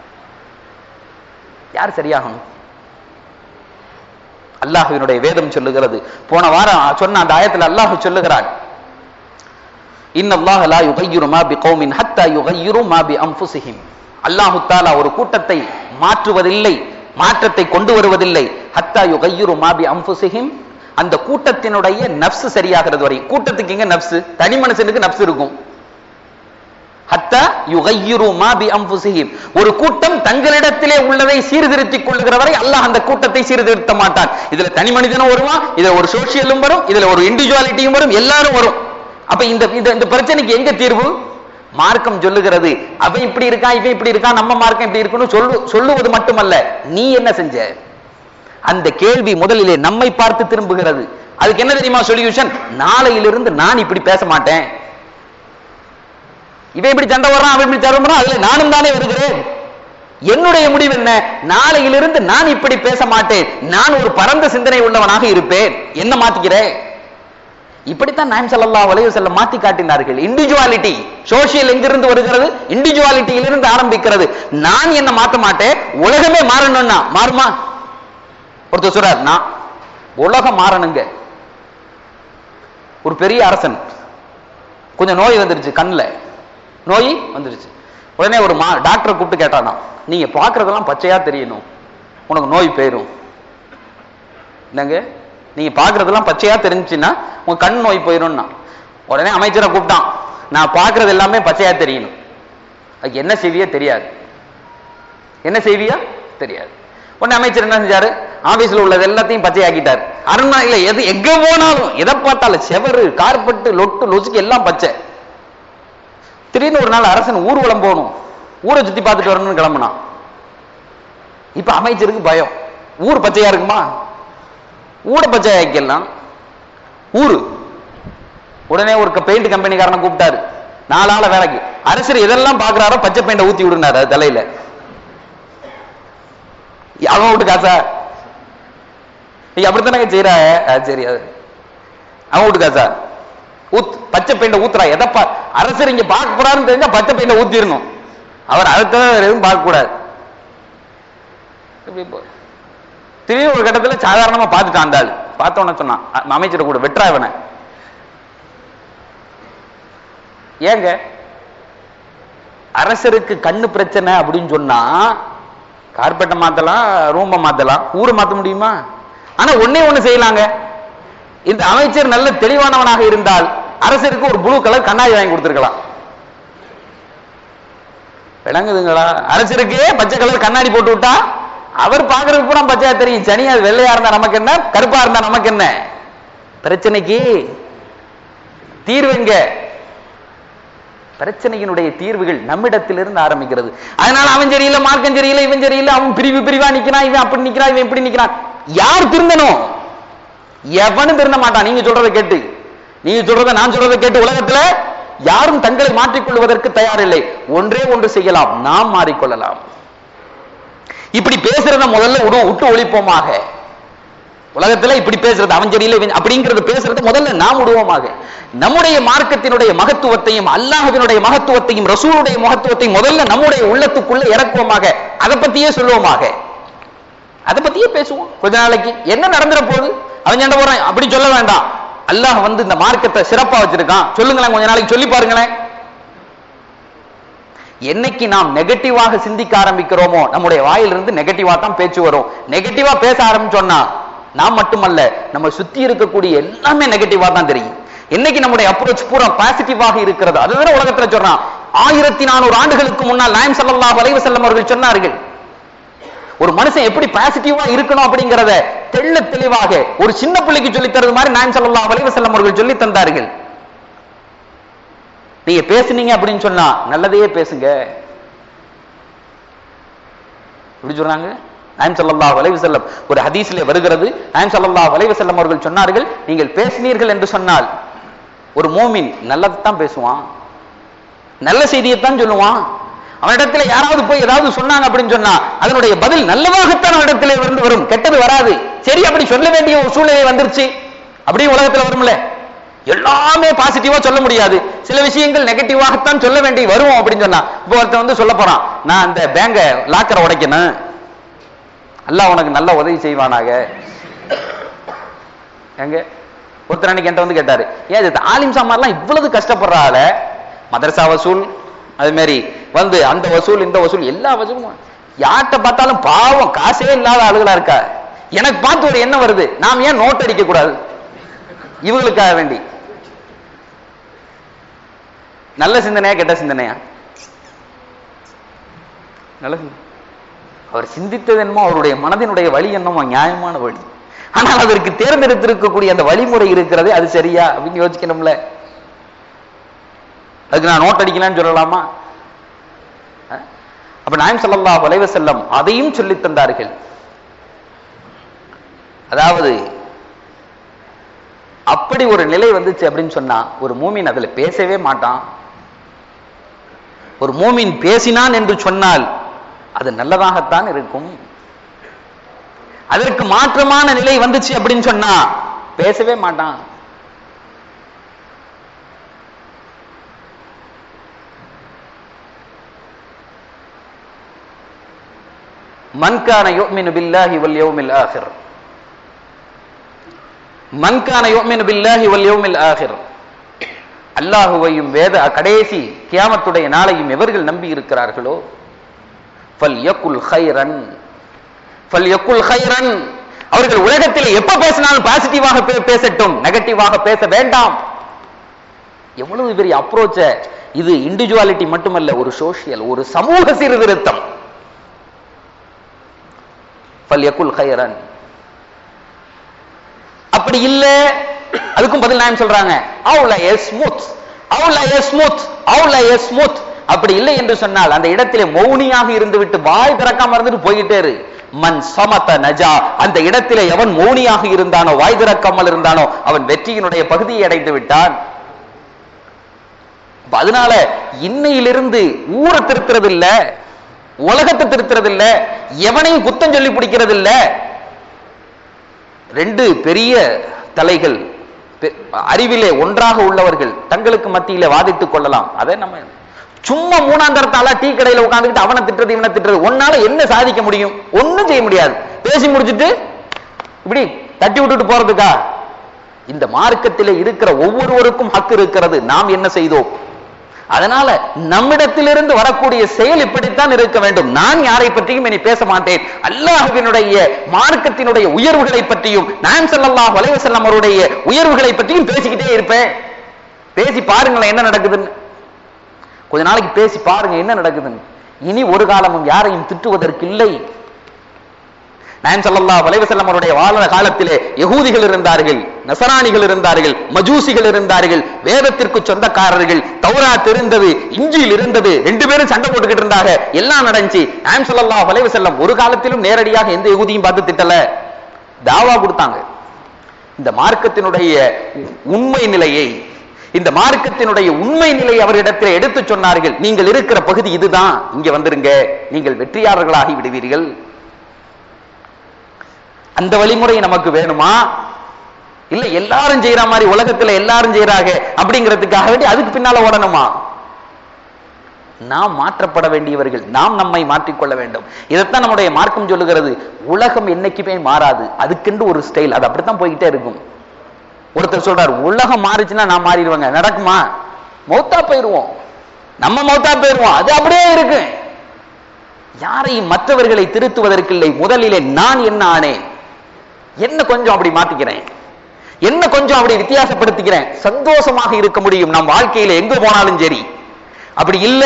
யார் சரியாகணும் அல்லாஹ்வினுடைய வேதம் சொல்லுகிறது போன வாரம் சொன்ன அந்த ஆயத்துல அல்லாஹ் சொல்லுகிறான் இன்னல்லாஹ் லா யுகையிரு மா பிகௌமின் ஹத்தா யுகையிரு மா பி அன்ஃபுஸிஹிம் அல்லாஹ் தஆலா ஒரு கூட்டத்தை மாற்றுவதில்லை மாற்றத்தை கொண்டு வருவதில்லை ஹத்தா யுகையிரு மா பி அன்ஃபுஸிஹிம் அந்த கூட்டத்தினுடைய நப்சு சரியாகிறது வரை கூட்டத்துக்கு எங்க நப்சு தனி மனுஷனுக்கு நப்சு இருக்கும் ஹத்தா யுகையிரு மா பி அன்ஃபுஸிஹிம் ஒரு கூட்டம் தங்களிடத்திலே உள்ளதை சீர்திருத்திக் கொள்ளுகிற வரை அல்லாஹ் அந்த கூட்டத்தை சீர்திருத்த மாட்டான் இதுல தனி மனிதனும் வருவான் இதுல ஒரு சோசியலும் வரும் இதுல ஒரு இண்டிவிஜுவாலிட்டியும் வரும் எல்லாரும் வரும் அப்ப இந்த இந்த இந்த பிரச்சனைக்கு எங்க தீர்வு மார்க்கம் சொல்லுகிறது அவன் இப்படி இருக்கான் இவன் இப்படி இருக்கான் நம்ம மார்க்கம் இப்படி இருக்குன்னு சொல்லு சொல்லுவது மட்டுமல்ல நீ என்ன செஞ்ச அந்த கேள்வி முதலிலே நம்மை பார்த்து திரும்புகிறது அதுக்கு என்ன தெரியுமா சொல்யூஷன் நாளையிலிருந்து நான் இப்படி பேச மாட்டேன் இவன் இப்படி சண்டை வர்றான் அவன் இப்படி சண்டை வர்றான் அதுல நானும் தானே வருகிறேன் என்னுடைய முடிவு என்ன நாளையிலிருந்து நான் இப்படி பேச மாட்டேன் நான் ஒரு பரந்த சிந்தனை உள்ளவனாக இருப்பேன் என்ன மாத்திக்கிறேன் இப்படித்தான் நாயம் ஸல்லல்லாஹு அலைஹி வஸல்லம் மாத்தி காட்டினார்கள் இண்டிவிஜுவாலிட்டி சோஷியல் எங்கிருந்து வருகிறது இண்டிவிஜுவாலிட்டியிலிருந்து ஆரம்பிக்கிறது நான் என்ன மாத்த மாட்டேன் உலகமே மாறணும்னா மாறுமா ஒருத்தர் சொல்றார் நான் உலகம் மாறணுங்க ஒரு பெரிய அரசன் கொஞ்சம் நோய் வந்துருச்சு கண்ணுல நோய் வந்துருச்சு உடனே ஒரு மா டாக்டரை கூப்பிட்டு கேட்டானா நீங்க பார்க்கறதெல்லாம் பச்சையா தெரியணும் உனக்கு நோய் போயிரும் என்னங்க நீங்க பார்க்கறதெல்லாம் பச்சையா தெரிஞ்சுச்சுன்னா உங்க கண் நோய் போயிரும்னா உடனே அமைச்சரை கூப்பிட்டான் நான் பார்க்கறது எல்லாமே பச்சையா தெரியணும் அதுக்கு என்ன செய்வியோ தெரியாது என்ன செய்வியா தெரியாது உடனே அமைச்சர் என்ன செஞ்சாரு ஆபீஸ்ல உள்ளது எல்லாத்தையும் பச்சையாக்கிட்டாரு அரண்மனையில எது எங்க போனாலும் எதை பார்த்தாலும் செவரு கார்பெட்டு லொட்டு லொசுக்கு எல்லாம் பச்சை திடீர்னு ஒரு நாள் அரசன் ஊர்வலம் போகணும் ஊரை சுத்தி பார்த்துட்டு வரணும்னு கிளம்புனான் இப்ப அமைச்சருக்கு பயம் ஊர் பச்சையா இருக்குமா ஊட பச்சை ஆக்கிடலாம் ஊரு உடனே ஒரு பெயிண்ட் கம்பெனிக்காரனை கூப்பிட்டாரு நாலு ஆள வேலைக்கு அரசர் எதெல்லாம் பாக்குறாரோ பச்சை பெயிண்ட ஊத்தி விடுனாரு அது தலையில அவன் விட்டு காசா நீ அப்படித்தானே செய்யற அது சரி அது அவன் விட்டு காசா ஊத் பச்சை பெயிண்ட ஊத்துறா எதப்பா அரசர் இங்க பார்க்க போறாருன்னு தெரிஞ்சா பச்சை பெயிண்ட ஊத்திடணும் அவர் அடுத்த எதுவும் பார்க்க கூடாது இப்படி போ- திடீர்னு ஒரு கட்டத்துல சாதாரணமா பார்த்துட்டான் அந்த ஆள் பார்த்தோன்னு சொன்னான் அ- அமைச்சரை கூட வெற்றா இவனை ஏங்க அரசருக்கு கண்ணு பிரச்சனை அப்படின்னு சொன்னா கார்பெட்டை மாத்தலாம் ரூமை மாத்தலாம் ஊரை மாத்த முடியுமா ஆனா ஒண்ணே ஒண்ணு செய்யலாங்க இந்த அமைச்சர் நல்ல தெளிவானவனாக இருந்தால் அரசருக்கு ஒரு ப்ளூ கலர் கண்ணாடி வாங்கி கொடுத்திருக்கலாம் விளங்குதுங்களா அரசருக்கு பச்சை கலர் கண்ணாடி போட்டு விட்டா அவர் பாக்குறதுக்கு பூரா பச்சையா தெரியும் சனி அது வெள்ளையா இருந்தா நமக்கு என்ன கருப்பா இருந்தா நமக்கு என்ன பிரச்சனைக்கு தீர்வு எங்க பிரச்சனையினுடைய தீர்வுகள் நம்மிடத்திலிருந்து ஆரம்பிக்கிறது அதனால அவன் சரியில்லை மார்க்கம் சரியில்லை இவன் சரியில்லை அவன் பிரிவு பிரிவா நிக்கிறான் இவன் அப்படி நிக்கிறான் இவன் இப்படி நிக்கிறான் யார் திருந்தணும் எவனும் திருந்த மாட்டான் நீங்க சொல்றதை கேட்டு நீங்க சொல்றதை நான் சொல்றதை கேட்டு உலகத்துல யாரும் தங்களை மாற்றிக்கொள்வதற்கு தயாரில்லை ஒன்றே ஒன்று செய்யலாம் நாம் மாறிக்கொள்ளலாம் இப்படி பேசுறத முதல்ல விடு விட்டு ஒழிப்போமாக உலகத்துல இப்படி பேசுறது அவன் சரியில்லை இவன் அப்படிங்கறது பேசுறது முதல்ல நாம் விடுவோமாக நம்முடைய மார்க்கத்தினுடைய மகத்துவத்தையும் அல்லாஹ்வினுடைய மகத்துவத்தையும் ரசூலுடைய மகத்துவத்தையும் முதல்ல நம்முடைய உள்ளத்துக்குள்ள இறக்குவோமாக அதை பத்தியே சொல்லுவோமாக அதை பத்தியே பேசுவோம் கொஞ்ச நாளைக்கு என்ன நடந்துற போகுது அவன் என்ன போறான் அப்படி சொல்ல வேண்டாம் அல்லாஹ் வந்து இந்த மார்க்கத்தை சிறப்பா வச்சிருக்கான் சொல்லுங்களேன் கொஞ்ச நாளைக்கு சொல்லி பாருங்களேன் என்னைக்கு நாம் நெகட்டிவாக சிந்திக்க ஆரம்பிக்கிறோமோ நம்முடைய வாயிலிருந்து நெகட்டிவா தான் பேச்சு வரும் நெகட்டிவா பேச ஆரம்பிச்சோம்னா நாம் மட்டுமல்ல நம்ம சுத்தி இருக்கக்கூடிய எல்லாமே நெகட்டிவா தான் தெரியும் என்னைக்கு நம்முடைய அப்ரோச் பூரா பாசிட்டிவாக இருக்கிறது அதுதான் உலகத்துல சொல்றான் ஆயிரத்தி நானூறு ஆண்டுகளுக்கு முன்னால் நாயம் ஸல்லல்லாஹு அலைஹி வஸல்லம் அவர்கள் சொன்னார்கள் ஒரு மனுஷன் எப்படி பாசிட்டிவா இருக்கணும் அப்படிங்கறத தெள்ள தெளிவாக ஒரு சின்ன பிள்ளைக்கு சொல்லி தரது மாதிரி நாயம் ஸல்லல்லாஹு அலைஹி வஸல்லம் அவர்கள் சொல்லி தந்தார்கள் நீங்க பேசுனீங்க அப்படின்னு சொன்னா நல்லதையே பேசுங்க எப்படி சொன்னாங்க நாயம் ஸல்லல்லாஹு அலைஹி வஸல்லம் ஒரு ஹதீஸிலே வருகிறது நாயம் ஸல்லல்லாஹு அலைஹி வஸல்லம் அவர்கள் சொன்னார்கள் நீங்கள் பேசினீர்கள் என்று சொன்னால் ஒரு மூமின் நல்லதைத்தான் பேசுவான் நல்ல செய்தியைத்தான் சொல்லுவான் அவனிடத்துல யாராவது போய் ஏதாவது சொன்னாங்க அப்படின்னு சொன்னா அதனுடைய பதில் நல்லதாகத்தான் அவனிடத்திலே வந்து வரும் கெட்டது வராது சரி அப்படி சொல்ல வேண்டிய ஒரு சூழ்நிலை வந்துருச்சு அப்படி உலகத்துல வரும்ல எல்லாமே பாசிட்டிவா சொல்ல முடியாது சில விஷயங்கள் நெகட்டிவாகத்தான் சொல்ல வேண்டி வரும் அப்படின்னு சொன்னா இப்போ ஒருத்தன் வந்து சொல்ல போறான் நான் அந்த பேங்க லாக்கரை உடைக்கணும் அல்லாஹ் உனக்கு நல்ல உதவி செய்வானாக எங்க ஒருத்தர் அன்னைக்கு என்கிட்ட வந்து கேட்டாரு ஏன் இது ஆலிம் சாமார்லாம் இவ்வளவு கஷ்டப்படுறால மதரசா வசூல் அது மாதிரி வந்து அந்த வசூல் இந்த வசூல் எல்லா வசூலும் யார்கிட்ட பார்த்தாலும் பாவம் காசே இல்லாத ஆளுகளா இருக்கா எனக்கு பார்த்து ஒரு எண்ணம் வருது நாம் ஏன் நோட் அடிக்க கூடாது இவங்களுக்காக வேண்டி நல்ல சிந்தனையா கெட்ட சிந்தனையா நல்ல சிந்தனை அவர் சிந்தித்தது என்னமோ அவருடைய மனதினுடைய வழி என்னமோ நியாயமான வழி ஆனால் அதற்கு தேர்ந்தெடுத்திருக்கக்கூடிய அந்த வழிமுறை இருக்கிறது அது சரியா அப்படின்னு யோசிக்கணும்ல அதுக்கு நான் நோட் அடிக்கலாம்னு சொல்லலாமா அஹ்? அப்ப நாயம் ஸல்லல்லாஹு அலைஹி வஸல்லம் அதையும் சொல்லித் தந்தார்கள் அதாவது அப்படி ஒரு நிலை வந்துச்சு அப்படின்னு சொன்னா ஒரு மூமின் அதுல பேசவே மாட்டான் ஒரு மூமின் பேசினான் என்று சொன்னால் அது நல்லதாகத்தான் இருக்கும் அதற்கு மாற்றமான நிலை வந்துச்சு அப்படின்னு சொன்னா பேசவே மாட்டான் மன்கான யுமினு பில்லாஹி வல் யௌமில் ஆஹிர் மன்கான யுமினு பில்லாஹி வல் யௌமில் ஆஹிர் அல்லாஹுவையும் வேத கடைசி கியாமத்துடைய நாளையும் எவர்கள் நம்பி இருக்கிறார்களோ ஃபல் யக்குல் ஹைரன் ஃபல் யக்குல் ஹைரன் அவர்கள் உலகத்தில் எப்ப பேசினாலும் பாசிட்டிவாக பே- பேசட்டும் நெகட்டிவாக பேச வேண்டாம் எவ்வளவு பெரிய அப்ரோச்ச இது இண்டிவிஜுவாலிட்டி மட்டுமல்ல ஒரு சோஷியல் ஒரு சமூக சீர்திருத்தம் ஃபல் யக்குல் ஹைரன் அப்படி இல்ல அதுக்கும் பதில் நான் சொல்றாங்க அவுல ஸ்மூத் அவுல ஸ்மூத் அவுல ஸ்மூத் அப்படி இல்லை என்று சொன்னால் அந்த இடத்திலே மௌனியாக இருந்துவிட்டு வாய் திறக்காம இருந்துட்டு போயிட்டே இரு மன் சமத நஜா அந்த இடத்திலே எவன் மௌனியாக இருந்தானோ வாய் திறக்காமல் இருந்தானோ அவன் வெற்றியினுடைய பகுதியை அடைந்து விட்டான் அப்ப அதனால இன்னையிலிருந்து ஊரை திருத்துறது இல்ல உலகத்தை திருத்துறது இல்ல எவனையும் குத்தம் சொல்லி பிடிக்கிறது இல்ல ரெண்டு பெரிய தலைகள் பெ- அறிவிலே ஒன்றாக உள்ளவர்கள் தங்களுக்கு மத்தியிலே வாதிட்டுக் கொள்ளலாம் அதை நம்ம சும்மா மூணாந்தரத்தால டீ கடையில உட்கார்ந்துட்டு அவனை திட்டுறது இவனை திட்டுறது ஒன்னால என்ன சாதிக்க முடியும் ஒண்ணும் செய்ய முடியாது பேசி முடிச்சிட்டு இப்படி தட்டி விட்டுட்டு போறதுக்கா இந்த மார்க்கத்திலே இருக்கிற ஒவ்வொருவருக்கும் ஹக்கு இருக்கிறது நாம் என்ன செய்தோம் அதனால நம்மிடத்திலிருந்து வரக்கூடிய செயல் இப்படித்தான் இருக்க வேண்டும் நான் யாரை பற்றியும் இனி பேச மாட்டேன் அல்லாஹ்வினுடைய மார்க்கத்தினுடைய உயர்வுகளை பற்றியும் நான் ஸல்லல்லாஹு அலைஹி வஸல்லம் அவருடைய உயர்வுகளை பற்றியும் பேசிக்கிட்டே இருப்பேன் பேசி பாருங்களேன் என்ன நடக்குதுன்னு கொஞ்ச நாளைக்கு பேசி பாருங்க என்ன நடக்குதுன்னு இனி ஒரு காலமும் யாரையும் திட்டுவதற்கு இல்லை நாயம் ஸல்லல்லாஹு அலைஹி வஸல்லம் அவருடைய வாழ்ந்த காலத்திலே யகூதிகள் இருந்தார்கள் நசராணிகள் இருந்தார்கள் மஜூசிகள் இருந்தார்கள் வேதத்திற்கு சொந்தக்காரர்கள் தௌராத் இருந்தது இஞ்சில் இருந்தது ரெண்டு பேரும் சண்டை போட்டுக்கிட்டு இருந்தாங்க எல்லாம் நடந்துச்சு நாயம் ஸல்லல்லாஹு அலைஹி வஸல்லம் ஒரு காலத்திலும் நேரடியாக எந்த யகூதியும் பார்த்து திட்டல தாவா கொடுத்தாங்க இந்த மார்க்கத்தினுடைய உண்மை நிலையை இந்த மார்க்கத்தினுடைய உண்மை நிலை அவரிடத்தில் எடுத்து சொன்னார்கள் நீங்கள் இருக்கிற பகுதி இதுதான் இங்க வந்துருங்க நீங்கள் வெற்றியாளர்களாகி விடுவீர்கள் அந்த வழிமுறை நமக்கு வேணுமா இல்ல எல்லாரும் செய்யற மாதிரி உலகத்துல எல்லாரும் செய்யறாங்க அப்படிங்கிறதுக்காக வேண்டி அதுக்கு பின்னால ஓடணுமா நாம் மாற்றப்பட வேண்டியவர்கள் நாம் நம்மை மாற்றிக்கொள்ள வேண்டும் இதைத்தான் நம்முடைய மார்க்கம் சொல்லுகிறது உலகம் என்னைக்குமே மாறாது அதுக்கென்று ஒரு ஸ்டைல் அது அப்படித்தான் போய்கிட்டே இருக்கும் ஒருத்தர் சொல்றாரு உலகம் மாறிச்சுன்னா நான் மாறிடுவேங்க நடக்குமா மௌத்தா போயிருவோம் நம்ம மௌத்தா போயிருவோம் அது அப்படியே இருக்கு யாரையும் மற்றவர்களை திருத்துவதற்கில்லை முதலிலே நான் என்ன ஆனேன் என்ன கொஞ்சம் அப்படி மாத்திக்கிறேன் என்ன கொஞ்சம் அப்படி வித்தியாசப்படுத்திக்கிறேன் சந்தோஷமாக இருக்க முடியும் நம் வாழ்க்கையில எங்க போனாலும் சரி அப்படி இல்ல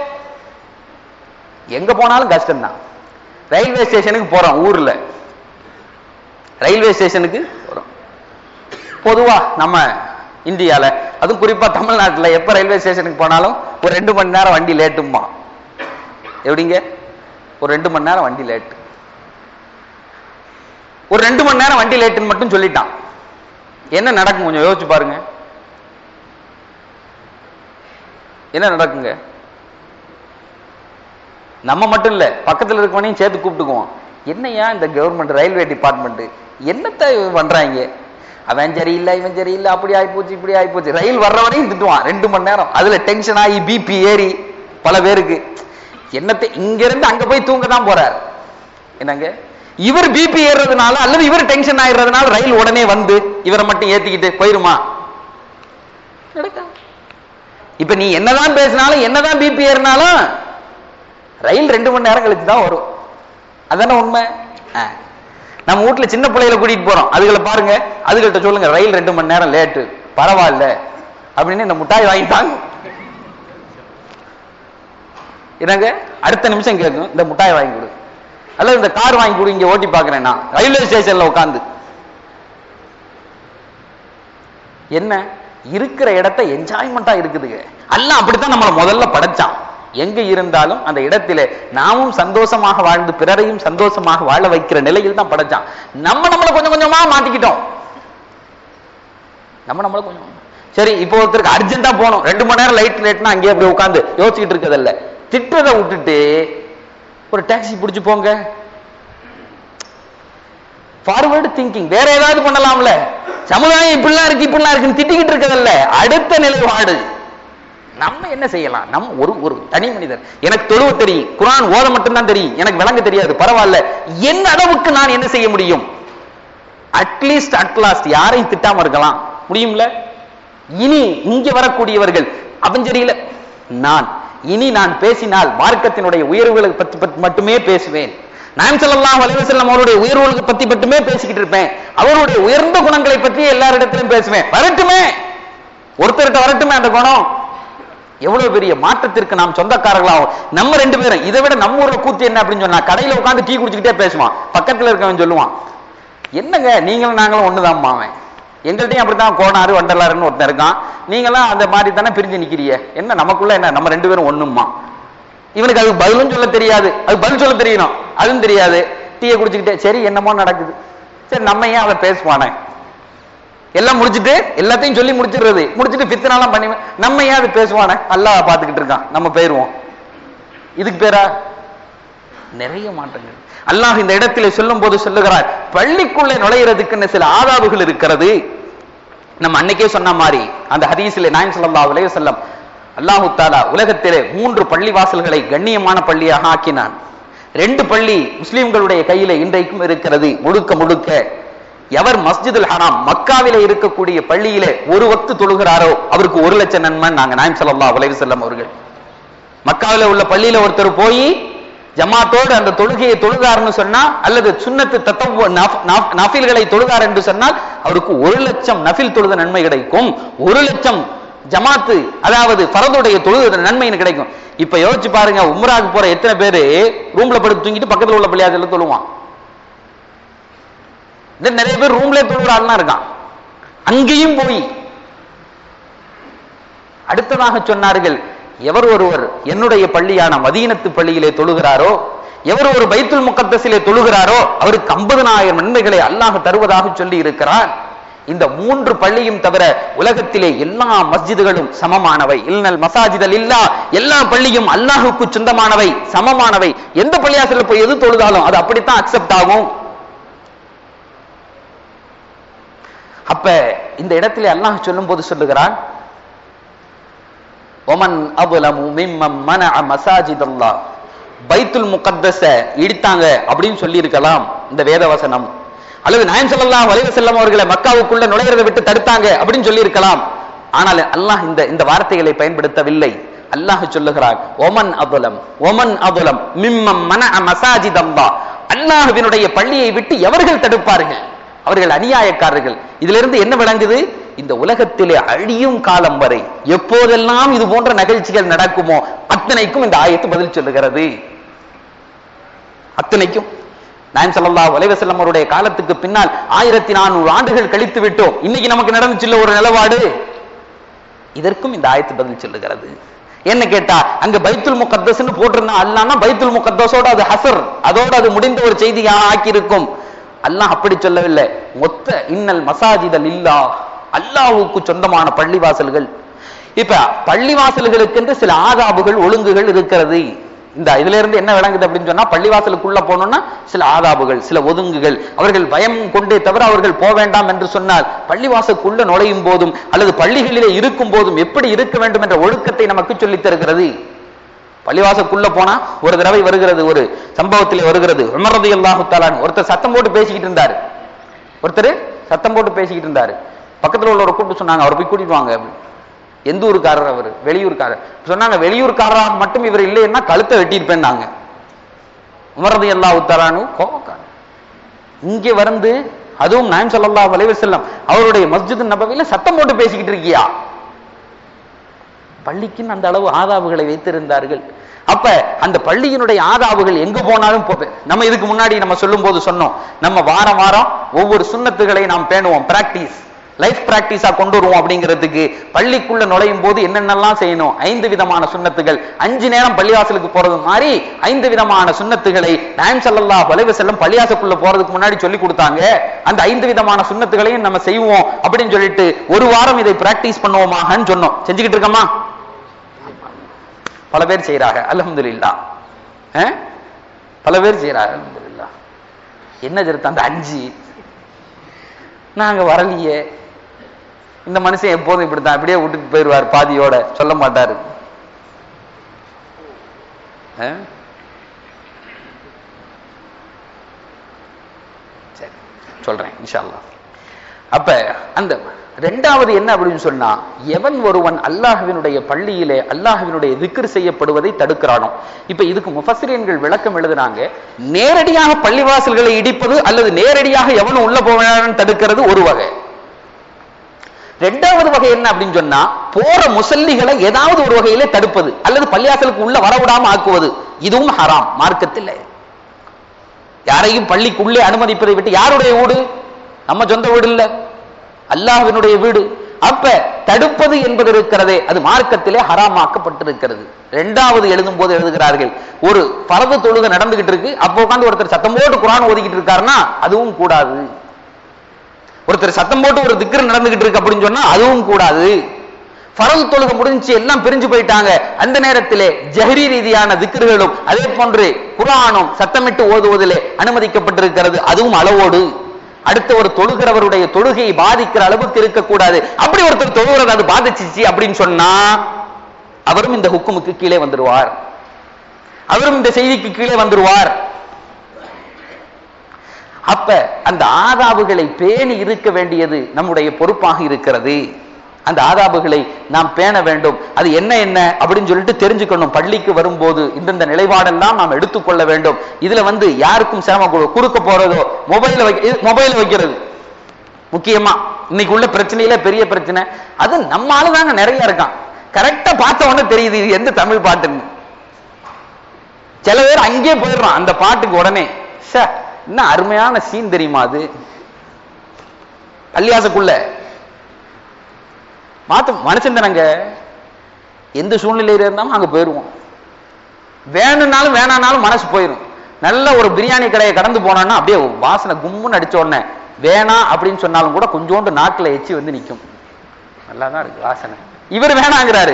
எங்க போனாலும் கஷ்டம்தான் ரயில்வே ஸ்டேஷனுக்கு போறோம் ஊர்ல ரயில்வே ஸ்டேஷனுக்கு போறோம் பொதுவா நம்ம இந்தியால அதுவும் குறிப்பா தமிழ்நாட்டுல எப்ப ரயில்வே ஸ்டேஷனுக்கு போனாலும் ஒரு ரெண்டு மணி நேரம் வண்டி லேட்டுமா எப்படிங்க ஒரு ரெண்டு மணி நேரம் வண்டி லேட்டு ஒரு ரெண்டு மணி நேரம் வண்டி லேட்டுன்னு மட்டும் சொல்லிட்டான் என்ன நடக்கும் கொஞ்சம் யோசிச்சு பாருங்க என்ன நடக்குங்க நம்ம மட்டும் இல்ல பக்கத்துல இருக்கவனையும் சேர்த்து கூப்பிட்டுக்குவோம் என்னையா இந்த கவர்மெண்ட் ரயில்வே டிபார்ட்மெண்ட் என்னத்த இவன் பண்றாங்க அவன் சரியில்லை இவன் சரியில்லை அப்படி ஆயிப்போச்சு இப்படி ஆயிப்போச்சு ரயில் வர்ற வரையும் திட்டுவான் ரெண்டு மணி நேரம் அதுல டென்ஷன் ஆகி பிபி ஏறி பல பேருக்கு என்னத்தை இங்க இருந்து அங்க போய் தூங்க தான் போறார் என்னங்க இவர் பிபி ஏறுறதுனால அல்லது இவர் டென்ஷன் ஆயிடுறதுனால ரயில் உடனே வந்து இவரை மட்டும் ஏத்திக்கிட்டு போயிருமா நடக்காது இப்ப நீ என்னதான் பேசினாலும் என்னதான் பிபி ஏறினாலும் ரயில் ரெண்டு மணி நேரம் கழிச்சு தான் வரும் அதானே உண்மை ஆ. நம்ம வீட்டுல சின்ன பிள்ளைகளை கூட்டிட்டு போறோம் அதுகளை பாருங்க அதுகள்ட்ட சொல்லுங்க ரயில் ரெண்டு மணி நேரம் லேட்டு பரவாயில்ல அப்படின்னு இந்த முட்டாய் வாங்கிட்டாங்க என்னங்க அடுத்த நிமிஷம் கேட்கும் இந்த முட்டாய் வாங்கி கொடு அல்லது இந்த கார் வாங்கி கொடு இங்க ஓட்டி பாக்குறேன் நான் ரயில்வே ஸ்டேஷன்ல உட்காந்து என்ன இருக்கிற இடத்த என்ஜாய்மெண்டா இருக்குதுங்க எல்லாம் அப்படித்தான் நம்மளை முதல்ல படைச்சான் எங்க இருந்தாலும் அந்த இடத்திலே நாமும் சந்தோஷமாக வாழ்ந்து பிறரையும் சந்தோஷமாக வாழ வைக்கிற நிலையில் தான் படைச்சான் நம்ம நம்மளை கொஞ்சம் கொஞ்சமா மாத்திக்கிட்டோம் நம்ம நம்மள கொஞ்சம் சரி இப்போ ஒருத்தருக்கு அர்ஜென்ட்டா போகணும் ரெண்டு மணி நேரம் லைட் லேட்னா அங்கேயே அப்படி உட்காந்து யோசிச்சுட்டு இருக்கதில்ல திட்டுறதை விட்டுட்டு ஒரு டாக்ஸி பிடிச்சு போங்க ஃபார்வர்டு திங்கிங் வேற ஏதாவது பண்ணலாம்ல சமுதாயம் இப்படிலாம் இருக்கு இப்படிலாம் இருக்குன்னு திட்டிக்கிட்டு இருக்கதில்ல அடுத்த நிலைப்பாடு நம்ம என்ன செய்யலாம் நம்ம ஒரு ஒரு தனி மனிதர் எனக்கு தொழுவ தெரியும் குரான் ஓத மட்டும்தான் தெரியும் எனக்கு விளங்க தெரியாது பரவாயில்ல என் அளவுக்கு நான் என்ன செய்ய முடியும் அட்லீஸ்ட் அட்லாஸ்ட் யாரையும் திட்டாம இருக்கலாம் முடியும்ல இனி இங்க வரக்கூடியவர்கள் அவன் சரியில்லை நான் இனி நான் பேசினால் மார்க்கத்தினுடைய உயர்வுகளை பற்றி பற்றி மட்டுமே பேசுவேன் நான் ஸல்லல்லாஹு அலைஹி வஸல்லம் அவருடைய உயர்வுகளை பத்தி மட்டுமே பேசிக்கிட்டு இருப்பேன் அவருடைய உயர்ந்த குணங்களை பற்றி எல்லாரிடத்திலும் பேசுவேன் வரட்டுமே ஒருத்தர்கிட்ட வரட்டுமே அந்த குணம் எவ்வளவு பெரிய மாற்றத்திற்கு நாம் சொந்தக்காரர்களாகும் நம்ம ரெண்டு பேரும் இதை விட நம்ம ஊர்ல கூத்து என்ன அப்படின்னு சொன்னா கடையில உட்கார்ந்து டீ குடிச்சுக்கிட்டே பேசுவான் பக்கத்துல இருக்கவன் சொல்லுவான் என்னங்க நீங்களும் நாங்களும் ஒண்ணுதான் அவன் எங்கள்கிட்டயும் அப்படித்தான் கோனாறு வண்டலாருன்னு ஒருத்தன் இருக்கான் நீங்களாம் அந்த மாதிரி தானே பிரிஞ்சு நிக்கிறீங்க என்ன நமக்குள்ள என்ன நம்ம ரெண்டு பேரும் ஒண்ணுமா இவனுக்கு அது பதிலும் சொல்ல தெரியாது அது பதில் சொல்ல தெரியணும் அதுவும் தெரியாது டீயை குடிச்சுக்கிட்டே சரி என்னமோ நடக்குது சரி நம்ம ஏன் அவன் பேசுவானே எல்லாம் முடிச்சிட்டு எல்லாத்தையும் சொல்லி முடிச்சிடுறது முடிச்சிட்டு பித்தனாலாம் பண்ணி நம்ம ஏன் அது பேசுவானே அல்லாஹ் பார்த்துக்கிட்டு இருக்கான் நம்ம போயிருவோம் இதுக்கு பேரா நிறைய மாற்றங்கள் அல்லாஹ் இந்த இடத்திலே சொல்லும் போது சொல்லுகிறார் பள்ளிக்குள்ளே நுழையிறதுக்குன்னு சில ஆதாபுகள் இருக்கிறது நம்ம அன்னைக்கே சொன்ன மாதிரி அந்த ஹதீஸிலே நாயன் ஸல்லல்லாஹு அலைஹி வஸல்லம் அல்லாஹு தாலா உலகத்திலே மூன்று பள்ளி வாசல்களை கண்ணியமான பள்ளியாக ஆக்கினான் ரெண்டு பள்ளி முஸ்லிம்களுடைய கையில இன்றைக்கும் இருக்கிறது முழுக்க முழுக்க எவர் மஸ்ஜிதுல் ஹராம் மக்காவிலே இருக்கக்கூடிய பள்ளியிலே ஒரு வக்து தொழுகிறாரோ அவருக்கு ஒரு லட்சம் நன்மை நாங்க நாயம் ஸல்லல்லாஹு அலைஹி வஸல்லம் அவர்கள் மக்காவில உள்ள பள்ளியில ஒருத்தர் போய் ஜமாத்தோடு அந்த தொழுகையை தொழுகாருன்னு சொன்னா அல்லது சுன்னத்து தத்தவ நஃபில்களை தொழுகார் என்று சொன்னால் அவருக்கு ஒரு லட்சம் நஃபில் தொழுத நன்மை கிடைக்கும் ஒரு லட்சம் ஜமாத்து அதாவது பரதுடைய தொழுத நன்மைன்னு கிடைக்கும் இப்ப யோசிச்சு பாருங்க உம்ராக்கு போற எத்தனை பேரு ரூம்ல படுத்து தூங்கிட்டு பக்கத்துல உள்ள பள்ளியாசல தொழுவான் இந்த நிறைய பேர் ரூம்ல தொழுகிற ஆள்லாம் இருக்கான் அங்கேயும் போய் அடுத்ததாக சொன்னார்கள் எவர் ஒருவர் என்னுடைய பள்ளியான மதீனத்து பள்ளியிலே தொழுகிறாரோ எவர் ஒரு பைத்துல் முகத்தசிலே தொழுகிறாரோ அவருக்கு ஐம்பதனாயிரம் நன்மைகளை அல்லாஹ் தருவதாக சொல்லி இருக்கிறார் இந்த மூன்று பள்ளியும் தவிர உலகத்திலே எல்லா மஸ்ஜிதுகளும் சமமானவை இல்லல் மசாஜிதல் இல்லா எல்லா பள்ளியும் அல்லாஹுக்கு சொந்தமானவை சமமானவை எந்த பள்ளியாசல போய் எது தொழுதாலும் அது அப்படித்தான் அக்செப்ட் ஆகும் அப்ப இந்த இடத்துல அல்லாஹ் சொல்லும் போது சொல்லுகிறான் ஒமன் அபுலமு மிம்மம் மன மசாஜித் அல்லாஹ் பைத்துல் முகத்தஸ இடித்தாங்க அப்படின்னு சொல்லி இருக்கலாம் இந்த வேத வசனம் அல்லது நாயம் ஸல்லல்லாஹு அலைஹி வஸல்லம் அவர்களை மக்காவுக்குள்ள நுழையறதை விட்டு தடுத்தாங்க அப்படின்னு சொல்லி இருக்கலாம் ஆனால் அல்லாஹ் இந்த இந்த வார்த்தைகளை பயன்படுத்தவில்லை அல்லாஹ் சொல்லுகிறான் ஒமன் அபுலம் ஒமன் அபுலம் மிம்மம் மன மசாஜித் அல்லாஹ் அல்லாஹ்வினுடைய பள்ளியை விட்டு எவர்கள் தடுப்பார்கள் அவர்கள் அநியாயக்காரர்கள் இதிலிருந்து என்ன விளங்குது இந்த உலகத்திலே அழியும் காலம் வரை எப்போதெல்லாம் இது போன்ற நிகழ்ச்சிகள் நடக்குமோ அத்தனைக்கும் இந்த ஆயத்து பதில் சொல்லுகிறது அத்தனைக்கும் நாயம் ஸல்லல்லாஹு அலைஹி வஸல்லம் அவருடைய காலத்துக்கு பின்னால் ஆயிரத்தி நானூறு ஆண்டுகள் கழித்து விட்டோம் இன்னைக்கு நமக்கு நடந்துச்சுல்ல ஒரு நிலவாடு இதற்கும் இந்த ஆயத்து பதில் சொல்லுகிறது என்ன கேட்டா அங்க பைத்துல் முகத்தஸ்னு போட்டிருந்தா அல்லான்னா பைத்துல் முகத்தஸோட அது ஹசர் அதோட அது முடிந்த ஒரு செய்தியா ஆக்கி இருக்கும் அல்லாஹ் அப்படி சொல்லவில்லை மொத்த இன்னல் மசாஜிதல் இல்லா அல்லாஹ்வுக்கு சொந்தமான பள்ளிவாசல்கள் இப்ப பள்ளிவாசல்களுக்கென்று சில ஆதாபுகள் ஒழுங்குகள் இருக்கிறது இந்த இதுல இருந்து என்ன விளங்குது அப்படின்னு சொன்னா பள்ளிவாசலுக்குள்ள போனோம்னா சில ஆதாபுகள் சில ஒதுங்குகள் அவர்கள் பயம் கொண்டே தவிர அவர்கள் போக வேண்டாம் என்று சொன்னால் பள்ளிவாசலுக்குள்ள நுழையும் போதும் அல்லது பள்ளிகளிலே இருக்கும் போதும் எப்படி இருக்க வேண்டும் என்ற ஒழுக்கத்தை நமக்கு சொல்லித் தருகிறது பள்ளிவாசலுக்குள்ள போனா ஒரு தடவை வருகிறது ஒரு சம்பவத்திலே வருகிறது உமரது அல்லாஹு தாலான் ஒருத்தர் சத்தம் போட்டு பேசிக்கிட்டு இருந்தாரு ஒருத்தர் சத்தம் போட்டு பேசிக்கிட்டு இருந்தாரு பக்கத்துல உள்ளவரை கூப்பிட்டு சொன்னாங்க அவர் போய் கூட்டிட்டு வாங்க அப்படின்னு. எந்த ஊருக்காரர் அவர் வெளியூர்காரர் சொன்னாங்க வெளியூர்காரராக மட்டும் இவர் இல்லைன்னா கழுத்தை வெட்டியிருப்பேன் நாங்க உமரது அல்லா உத்தரானு கோபக்காரர் இங்க வந்து அதுவும் நாயம் ஸல்லல்லாஹு அலைஹி வஸல்லம் அவருடைய மஸ்ஜித் நபவியில சத்தம் போட்டு பேசிக்கிட்டு இருக்கியா பள்ளிக்குன்னு அந்த அளவு ஆதாபுகளை வைத்திருந்தார்கள் அப்ப அந்த பள்ளியினுடைய ஆதாபுகள் எங்க போனாலும் போது நம்ம இதுக்கு முன்னாடி நம்ம சொல்லும் போது சொன்னோம் நம்ம வாரம் வாரம் ஒவ்வொரு சுண்ணத்துகளை நாம் பேணுவோம் பிராக்டிஸ் லைஃப் பிராக்டிஸா கொண்டு வருவோம் அப்படிங்கிறதுக்கு பள்ளிக்குள்ள நுழையும் போது என்னென்னலாம் செய்யணும் ஐந்து விதமான சுண்ணத்துகள் அஞ்சு நேரம் பள்ளிவாசலுக்கு போறது மாதிரி ஐந்து விதமான சுண்ணத்துகளை நாயம் ஸல்லல்லாஹு அலைஹி வஸல்லம் பள்ளிவாசலுக்குள்ள போறதுக்கு முன்னாடி சொல்லி கொடுத்தாங்க அந்த ஐந்து விதமான சுண்ணத்துகளையும் நம்ம செய்வோம் அப்படின்னு சொல்லிட்டு ஒரு வாரம் இதை பிராக்டிஸ் பண்ணுவோமாகன்னு சொன்னோம் செஞ்சுக்கிட்டு இருக்கோமா பல பேர் செய்யறாங்க அல்ஹம்துலில்லாஹ் அஹ்? பல பேர் செய்யறாங்க அல்ஹம்துலில்லாஹ் என்ன ஜெருத்து அந்த அஞ்சு நாங்க வரலையே இந்த மனுஷன் எப்போதும் இப்படித்தான் அப்படியே விட்டுட்டு போயிடுவார் பாதியோட சொல்ல மாட்டாரு அஹ்? சரி சொல்றேன் இன்ஷா அல்லாஹ் அப்ப அந்த ரெண்டாவது என்ன அப்படின்னு சொன்னா எவன் ஒருவன் அல்லாஹ்வினுடைய பள்ளியிலே அல்லாஹ்வினுடைய திக்ர் செய்யப்படுவதை தடுக்கிறானோ இப்ப இதுக்கு முஃபஸ்ஸிரீன்கள் விளக்கம் எழுதுனாங்க நேரடியாக பள்ளிவாசல்களை இடிப்பது அல்லது நேரடியாக எவனும் உள்ள போவான்னு தடுக்கிறது ஒரு வகை ரெண்டாவது வகை என்ன அப்படின்னு சொன்னா போற முசல்லிகளை ஏதாவது ஒரு வகையிலே தடுப்பது அல்லது பள்ளிவாசலுக்கு உள்ள வரவிடாம ஆக்குவது இதுவும் ஹராம் மார்க்கத்தில் யாரையும் பள்ளிக்குள்ளே அனுமதிப்பதை விட்டு யாருடைய வீடு நம்ம சொந்த வீடு இல்ல அல்லாஹ்வினுடைய வீடு அப்ப தடுப்பது என்பது இருக்கிறதே அது மார்க்கத்திலே ஹராமாக்கப்பட்டிருக்கிறது ரெண்டாவது எழுதும் போது எழுதுகிறார்கள் ஒரு பரது தொழுகை நடந்துகிட்டு இருக்கு அப்போ உட்காந்து ஒருத்தர் சத்தம் போட்டு குரான் ஓதிக்கிட்டு இருக்காருன்னா அதுவும் கூடாது ஒருத்தர் சத்தம் போட்டு ஒரு திக்ரு நடந்துகிட்டு இருக்கு அப்படின்னு சொன்னா அதுவும் கூடாது பரது தொழுகை முடிஞ்சு எல்லாம் பிரிஞ்சு போயிட்டாங்க அந்த நேரத்திலே ஜஹரி ரீதியான திக்ருகளும் அதே போன்று குரானும் சத்தமிட்டு ஓதுவதிலே அனுமதிக்கப்பட்டிருக்கிறது அதுவும் அளவோடு அடுத்த ஒரு தொழுகிறவருடைய தொழுகையை பாதிக்கிற அளவுக்கு இருக்கக்கூடாது அப்படி ஒருத்தர் தொழுகிறது அது பாதிச்சிச்சு அப்படின்னு சொன்னா அவரும் இந்த ஹுக்குமுக்கு கீழே வந்துருவார் அவரும் இந்த செய்திக்கு கீழே வந்துருவார் அப்ப அந்த ஆதாபுகளை பேணி இருக்க வேண்டியது நம்முடைய பொறுப்பாக இருக்கிறது அந்த ஆதாபுகளை நாம் பேண வேண்டும் அது என்ன என்ன அப்படின்னு சொல்லிட்டு தெரிஞ்சுக்கணும் பள்ளிக்கு வரும்போது இந்தந்த நிலைப்பாடெல்லாம் நாம் எடுத்துக்கொள்ள வேண்டும் இதுல வந்து யாருக்கும் சிரமம் கொடு- குறுக்க போறதோ மொபைல வைக்க மொபைல் வைக்கிறது முக்கியமா இன்னைக்கு உள்ள பிரச்சனையில பெரிய பிரச்சனை அது நம்ம ஆளுதாங்க நிறைய இருக்கான் கரெக்டா பார்த்த உடனே தெரியுது இது எந்த தமிழ் பாட்டுன்னு சில பேர் அங்கேயே போயிடுறான் அந்த பாட்டுக்கு உடனே ச்சே, என்ன அருமையான சீன் தெரியுமா அது பள்ளியாசக்குள்ள மாத்த மனுஷன் தானங்க எந்த சூழ்நிலையில இருந்தாலும் அங்க போயிருவோம் வேணும்னாலும் வேணானாலும் மனசு போயிடும் நல்ல ஒரு பிரியாணி கடையை கடந்து போனோம்னா அப்படியே வாசனை கும்முன்னு அடிச்ச உடனே வேணாம் அப்படின்னு சொன்னாலும் கூட கொஞ்சோண்டு நாக்குல எச்சி வந்து நிக்கும் நல்லா தான் இருக்கு வாசனை இவர் வேணாங்கிறாரு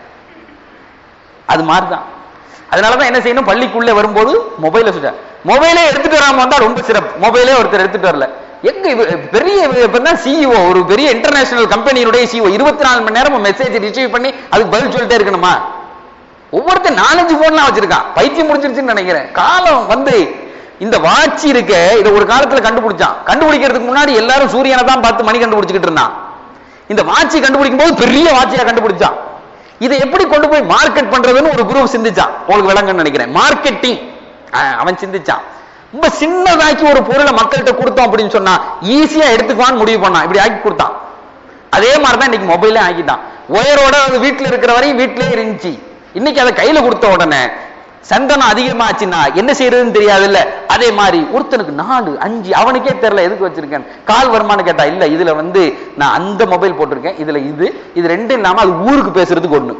அது மாதிரிதான் அதனாலதான் என்ன செய்யணும் பள்ளிக்குள்ளே வரும்போது மொபைல சுட்ட மொபைலே எடுத்துட்டு வராம வந்தா ரொம்ப சிறப்பு மொபைலே ஒருத்தர் எடுத்துட்டு வரல எங்க இவ- பெரிய இப்பதான் சிஇஓ ஒரு பெரிய இன்டர்நேஷனல் கம்பெனியினுடைய சிஇஓ இருபத்தி நாலு மணி நேரம் மெசேஜ் ரிசீவ் பண்ணி அதுக்கு பதில் சொல்லிட்டே இருக்கணுமா ஒவ்வொருத்தன் நாலஞ்சு போன்லாம் வச்சிருக்கான் பைத்தியம் முடிஞ்சிருச்சுன்னு நினைக்கிறேன் காலம் வந்து இந்த வாட்ச் இருக்க இதை ஒரு காலத்துல கண்டுபிடிச்சான் கண்டுபிடிக்கிறதுக்கு முன்னாடி எல்லாரும் சூரியனை தான் பார்த்து மணி கண்டுபிடிச்சிக்கிட்டு இருந்தான் இந்த வாட்சி கண்டுபிடிக்கும் போது பெரிய வாட்சியா கண்டுபிடிச்சான் இதை எப்படி கொண்டு போய் மார்க்கெட் பண்றதுன்னு ஒரு குரூப் சிந்திச்சான் உங்களுக்கு விளங்குன்னு நினைக்கிறேன் மார்க்கெட்டிங் அவன் சிந்திச்சான் ரொம்ப சின்னதாக்கி ஒரு பொருளை மக்கள்கிட்ட கொடுத்தோம் அப்படின்னு சொன்னா ஈஸியா எடுத்துக்குவான்னு முடிவு பண்ணான் இப்படி ஆக்கி கொடுத்தான் அதே மாதிரி தான் இன்னைக்கு மொபைலே ஆக்கிட்டான் ஒயரோட அது வீட்டுல இருக்கிற வரையும் வீட்டிலே இருந்துச்சு இன்னைக்கு அதை கையில கொடுத்த உடனே சந்தனம் அதிகமாச்சுன்னா என்ன செய்யறதுன்னு தெரியாது இல்ல அதே மாதிரி ஒருத்தனுக்கு நாலு அஞ்சு அவனுக்கே தெரியல எதுக்கு வச்சிருக்கேன் கால் வருமானு கேட்டா இல்ல இதுல வந்து நான் அந்த மொபைல் போட்டிருக்கேன் இதுல இது இது ரெண்டும் இல்லாம அது ஊருக்கு பேசுறதுக்கு ஒண்ணு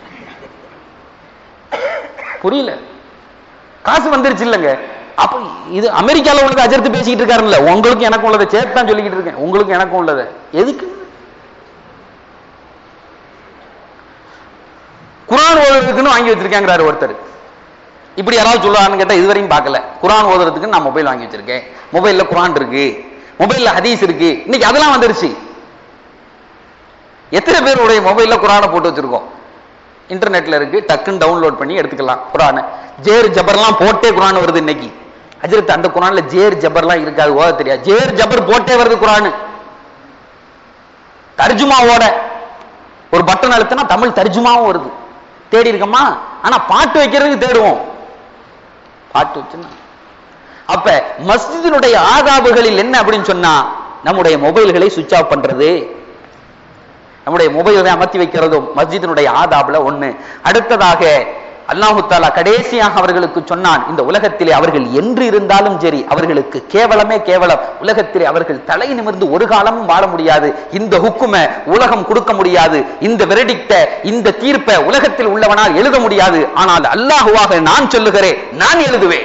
புரியல காசு வந்துருச்சு இல்லைங்க அப்ப இது அமெரிக்கால உள்ளதை அஜர்த்து பேசிக்கிட்டு இருக்காருல்ல உங்களுக்கு எனக்கும் உள்ளதை சேர்த்து தான் சொல்லிக்கிட்டு இருக்கேன் உங்களுக்கு எனக்கும் உள்ளதை எதுக்கு குரான் ஓதுறதுக்குன்னு வாங்கி வச்சிருக்கேங்கிறாரு ஒருத்தர் இப்படி யாராவது சொல்லுவான்னு கேட்டா இதுவரையும் பார்க்கல குரான் ஓதுறதுக்கு நான் மொபைல் வாங்கி வச்சிருக்கேன் மொபைல்ல குரான் இருக்கு மொபைல்ல ஹதீஸ் இருக்கு இன்னைக்கு அதெல்லாம் வந்துருச்சு எத்தனை பேருடைய மொபைல்ல குரானை போட்டு வச்சிருக்கோம் இன்டர்நெட்ல இருக்கு டக்குன்னு டவுன்லோட் பண்ணி எடுத்துக்கலாம் குரானை ஜேர் ஜபர்லாம் போட்டே குரான் வருது இன்னைக்கு அஜரத் அந்த குரான்ல ஜேர் ஜபர்லாம் இருக்காது ஓத தெரியாது ஜேர் ஜபர் போட்டே வருது குரான் தர்ஜுமாவோட ஒரு பட்டன் அழுத்தினா தமிழ் தர்ஜுமாவும் வருது தேடி இருக்கமா ஆனா பாட்டு வைக்கிறதுக்கு தேடுவோம் பாட்டு வச்சுன்னா அப்ப மஸ்ஜிதினுடைய ஆதாபுகளில் என்ன அப்படின்னு சொன்னா நம்முடைய மொபைல்களை சுவிட்ச் ஆஃப் பண்றது நம்முடைய மொபைலை அமர்த்தி வைக்கிறதும் மஸ்ஜிதினுடைய ஆதாப்ல ஒண்ணு அடுத்ததாக அல்லாஹு தாலா கடைசியாக அவர்களுக்கு சொன்னான் இந்த உலகத்திலே அவர்கள் என்று இருந்தாலும் சரி அவர்களுக்கு கேவலமே கேவலம் உலகத்திலே அவர்கள் தலை நிமிர்ந்து ஒரு காலமும் வாழ முடியாது இந்த ஹுக்கும உலகம் கொடுக்க முடியாது இந்த வெரடிக்ட இந்த தீர்ப்பை உலகத்தில் உள்ளவனால் எழுத முடியாது ஆனால் அல்லாஹுவாக நான் சொல்லுகிறேன் நான் எழுதுவேன்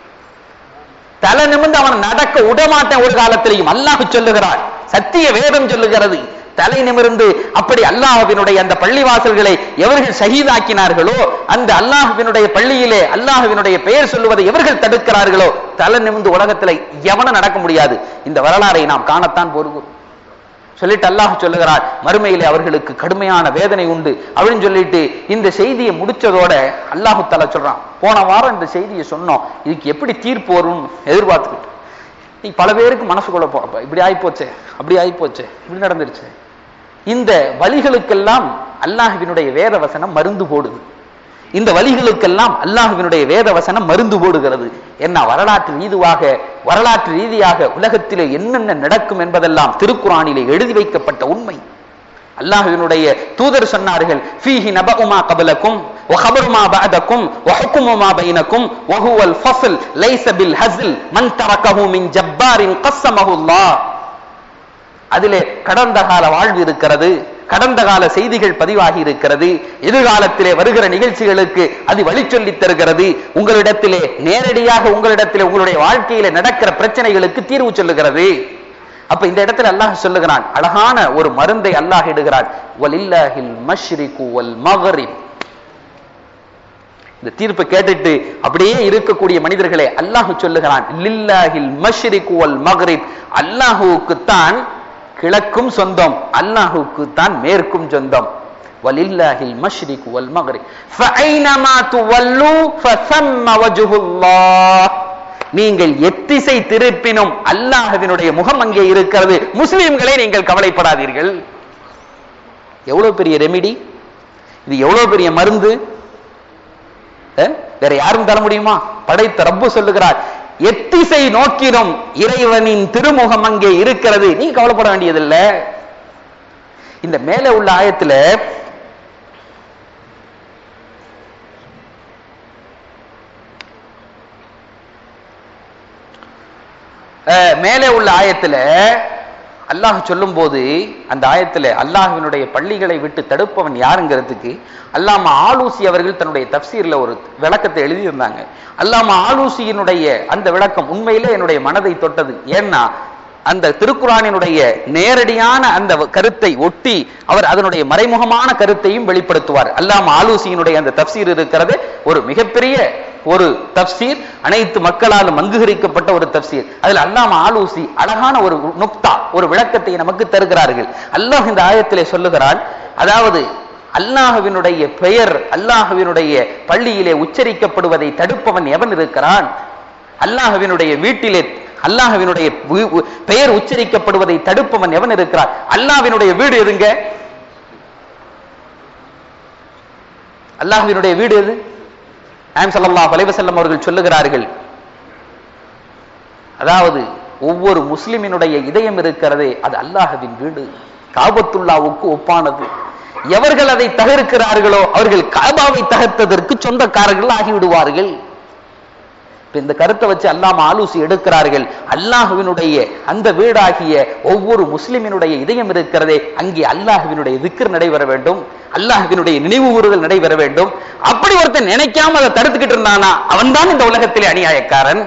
தலை நிமிர்ந்து அவன் நடக்க விடமாட்டேன் ஒரு காலத்திலையும் அல்லாஹ் சொல்லுகிறார் சத்திய வேதம் சொல்லுகிறது தலை நிமிர்ந்து அப்படி அல்லாஹுவினுடைய அந்த பள்ளிவாசல்களை எவர்கள் ஷஹீதாக்கினார்களோ அந்த அல்லாஹுவினுடைய பள்ளியிலே அல்லாஹுவினுடைய பெயர் சொல்லுவதை எவர்கள் தடுக்கிறார்களோ தலை நிமிர்ந்து உலகத்துல எவனும் நடக்க முடியாது இந்த வரலாறை நாம் காணத்தான் போகிறோம் சொல்லிட்டு அல்லாஹ் சொல்லுகிறார் மறுமையிலே அவர்களுக்கு கடுமையான வேதனை உண்டு அப்படின்னு சொல்லிட்டு இந்த செய்தியை முடிச்சதோட அல்லாஹு தஆலா சொல்றான் போன வாரம் இந்த செய்தியை சொன்னோம் இதுக்கு எப்படி தீர்ப்பு வரும்னு எதிர்பார்த்துக்கிட்டு நீ பல பேருக்கு மனசுக்குள்ள போ அப்ப இப்படி ஆயிப்போச்சே அப்படி ஆயிப்போச்சே இப்படி நடந்துருச்சு இந்த வழிகளுக்கெல்லாம் அல்லாஹ்வினுடைய வேத வசனம் மருந்து போடுது இந்த வழிகளுக்கெல்லாம் அல்லாஹ்வினுடைய வேத வசனம் மருந்து போடுகிறது என்ன வரலாற்று ரீதியாக வரலாற்று ரீதியாக உலகத்திலே என்னென்ன நடக்கும் என்பதெல்லாம் திருக்குறானிலே எழுதி வைக்கப்பட்ட உண்மை அல்லாஹ்வினுடைய தூதர் சொன்னார்கள் ஃபீஹி நபஉமா கபலக்கும் وخبر ما بعدكم وحكم ما بينكم وهو الفصل ليس بالهزل من تركه من جبار قسمه الله அதிலே கடந்த கால வாழ்வு இருக்கிறது கடந்த கால செய்திகள் பதிவாகி இருக்கிறது எதிர்காலத்திலே வருகிற நிகழ்ச்சிகளுக்கு அது வழி சொல்லித் தருகிறது உங்களிடத்திலே நேரடியாக உங்களிடத்திலே உங்களுடைய வாழ்க்கையில நடக்கிற பிரச்சனைகளுக்கு தீர்வு சொல்லுகிறது அப்ப இந்த இடத்துல அல்லாஹ் சொல்லுகிறான் அழகான ஒரு மருந்தை அல்லாஹ் இடுகிறான் வலில்லாஹில் மஷ்ரிகு வல் மகரிப் இந்த தீர்ப்பை கேட்டுட்டு அப்படியே இருக்கக்கூடிய மனிதர்களே அல்லாஹ் சொல்லுகிறான் லில்லாஹில் மஷ்ரிகு வல் மக்ரிப் அல்லாஹுவுக்கு தான் கிழக்கும் சொந்தம் அல்லாஹுக்கு தான் மேற்கும் சொந்தம் வலில்லாஹில் மஷ்ரிகு வல் மக்ரிப் ஃபஐனமா துவல்லு ஃபஸம்ம வஜ்ஹுல்லாஹ் நீங்கள் எத்திசை திருப்பினும் அல்லாஹ்வினுடைய முகம் அங்கே இருக்கிறது முஸ்லிம்களே நீங்கள் கவலைப்படாதீர்கள் எவ்வளவு பெரிய ரெமிடி இது எவ்வளவு பெரிய மருந்து அஹ்? வேற யாரும் தர முடியுமா படைத்த ரப்பு சொல்லுகிறார் எத்திசை நோக்கினும் இறைவனின் திருமுகம் அங்கே இருக்கிறது நீ கவலைப்பட வேண்டியதில்லை இந்த மேலே உள்ள ஆயத்துல அஹ், மேலே உள்ள ஆயத்துல அல்லாஹ் சொல்லும்போது அந்த ஆயத்துல அல்லாஹ்வினுடைய பள்ளிகளை விட்டு தடுப்பவன் யாருங்கிறதுக்கு அல்லாம ஆலூசி அவர்கள் தன்னுடைய தப்சீர்ல ஒரு விளக்கத்தை எழுதியிருந்தாங்க அல்லாம ஆலூசியினுடைய அந்த விளக்கம் உண்மையிலே என்னுடைய மனதை தொட்டது ஏன்னா அந்த திருக்குறானினுடைய நேரடியான அந்த கருத்தை ஒட்டி அவர் அதனுடைய மறைமுகமான கருத்தையும் வெளிப்படுத்துவார் அல்லாம ஆலூசியினுடைய அந்த தப்சீர் இருக்கிறது ஒரு மிகப்பெரிய ஒரு தப்சீர் அனைத்து மக்களாலும் அங்கீகரிக்கப்பட்ட ஒரு தப்சீர் அதுல அல்லாம ஆலூசி அழகான ஒரு நுக்தா ஒரு விளக்கத்தை நமக்கு தருகிறார்கள் அல்லாஹ் இந்த ஆயத்திலே சொல்லுகிறான் அதாவது அல்லாஹுவினுடைய பெயர் அல்லாஹுவினுடைய பள்ளியிலே உச்சரிக்கப்படுவதை தடுப்பவன் எவன் இருக்கிறான் அல்லாஹுவினுடைய வீட்டிலே அல்லாஹுவினுடைய வி- வி- பெயர் உச்சரிக்கப்படுவதை தடுப்பவன் எவன் இருக்கிறான் அல்லாஹ்வினுடைய வீடு எதுங்க அல்லாஹ்வினுடைய வீடு எது ஆம் ஸல்லல்லாஹு அலைஹி வஸல்லம் அவர்கள் சொல்லுகிறார்கள் அதாவது ஒவ்வொரு முஸ்லிமினுடைய இதயம் இருக்கிறதே அது அல்லாஹ்வின் வீடு காபத்துல்லாவுக்கு ஒப்பானது எவர்கள் அதை தகர்க்கிறார்களோ அவர்கள் காபாவை தகர்த்ததற்கு சொந்தக்காரர்கள் ஆகிவிடுவார்கள் இப்ப இந்த கருத்தை வச்சு அல்லாம ஆலோசி எடுக்கிறார்கள் அல்லாஹுவினுடைய அந்த வீடாகிய ஒவ்வொரு முஸ்லிமினுடைய இதயம் இருக்கிறதே அங்கே அல்லாஹுவினுடைய திக்ர் நடைபெற வேண்டும் அல்லாஹுவினுடைய நினைவு கூறுதல் நடைபெற வேண்டும் அப்படி ஒருத்தன் நினைக்காம அதை தடுத்துக்கிட்டு இருந்தானா அவன்தான் இந்த உலகத்திலே அநியாயக்காரன்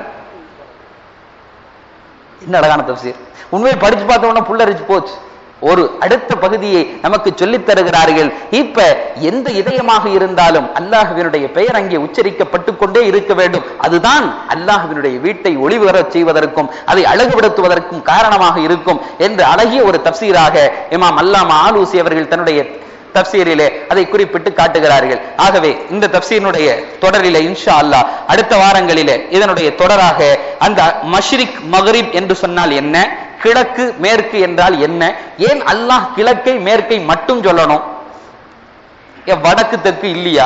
என்ன அழகான தப்சீர் உண்மையை படிச்சு பார்த்த உடனே புல்லரிச்சு போச்சு ஒரு அடுத்த பகுதியை நமக்கு சொல்லித் தருகிறார்கள் இப்ப எந்த இதயமாக இருந்தாலும் அல்லாஹ்வினுடைய பெயர் அங்கே உச்சரிக்கப்பட்டு கொண்டே இருக்க வேண்டும் அதுதான் அல்லாஹ்வினுடைய வீட்டை ஒளிவரச் செய்வதற்கும் அதை அழகுபடுத்துவதற்கும் காரணமாக இருக்கும் என்று அழகிய ஒரு தப்சீராக இமாம் அல்லாமா ஆலூசி அவர்கள் தன்னுடைய தப்சீரிலே அதை குறிப்பிட்டு காட்டுகிறார்கள் ஆகவே இந்த தப்சீரினுடைய தொடரிலே இன்ஷா அல்லாஹ் அடுத்த வாரங்களிலே இதனுடைய தொடராக அந்த மஷ்ரிக் மகரிப் என்று சொன்னால் என்ன கிழக்கு மேற்கு என்றால் என்ன ஏன் அல்லாஹ் கிழக்கை மேற்கை மட்டும் சொல்லணும் ஏன் வடக்கு தெற்கு இல்லையா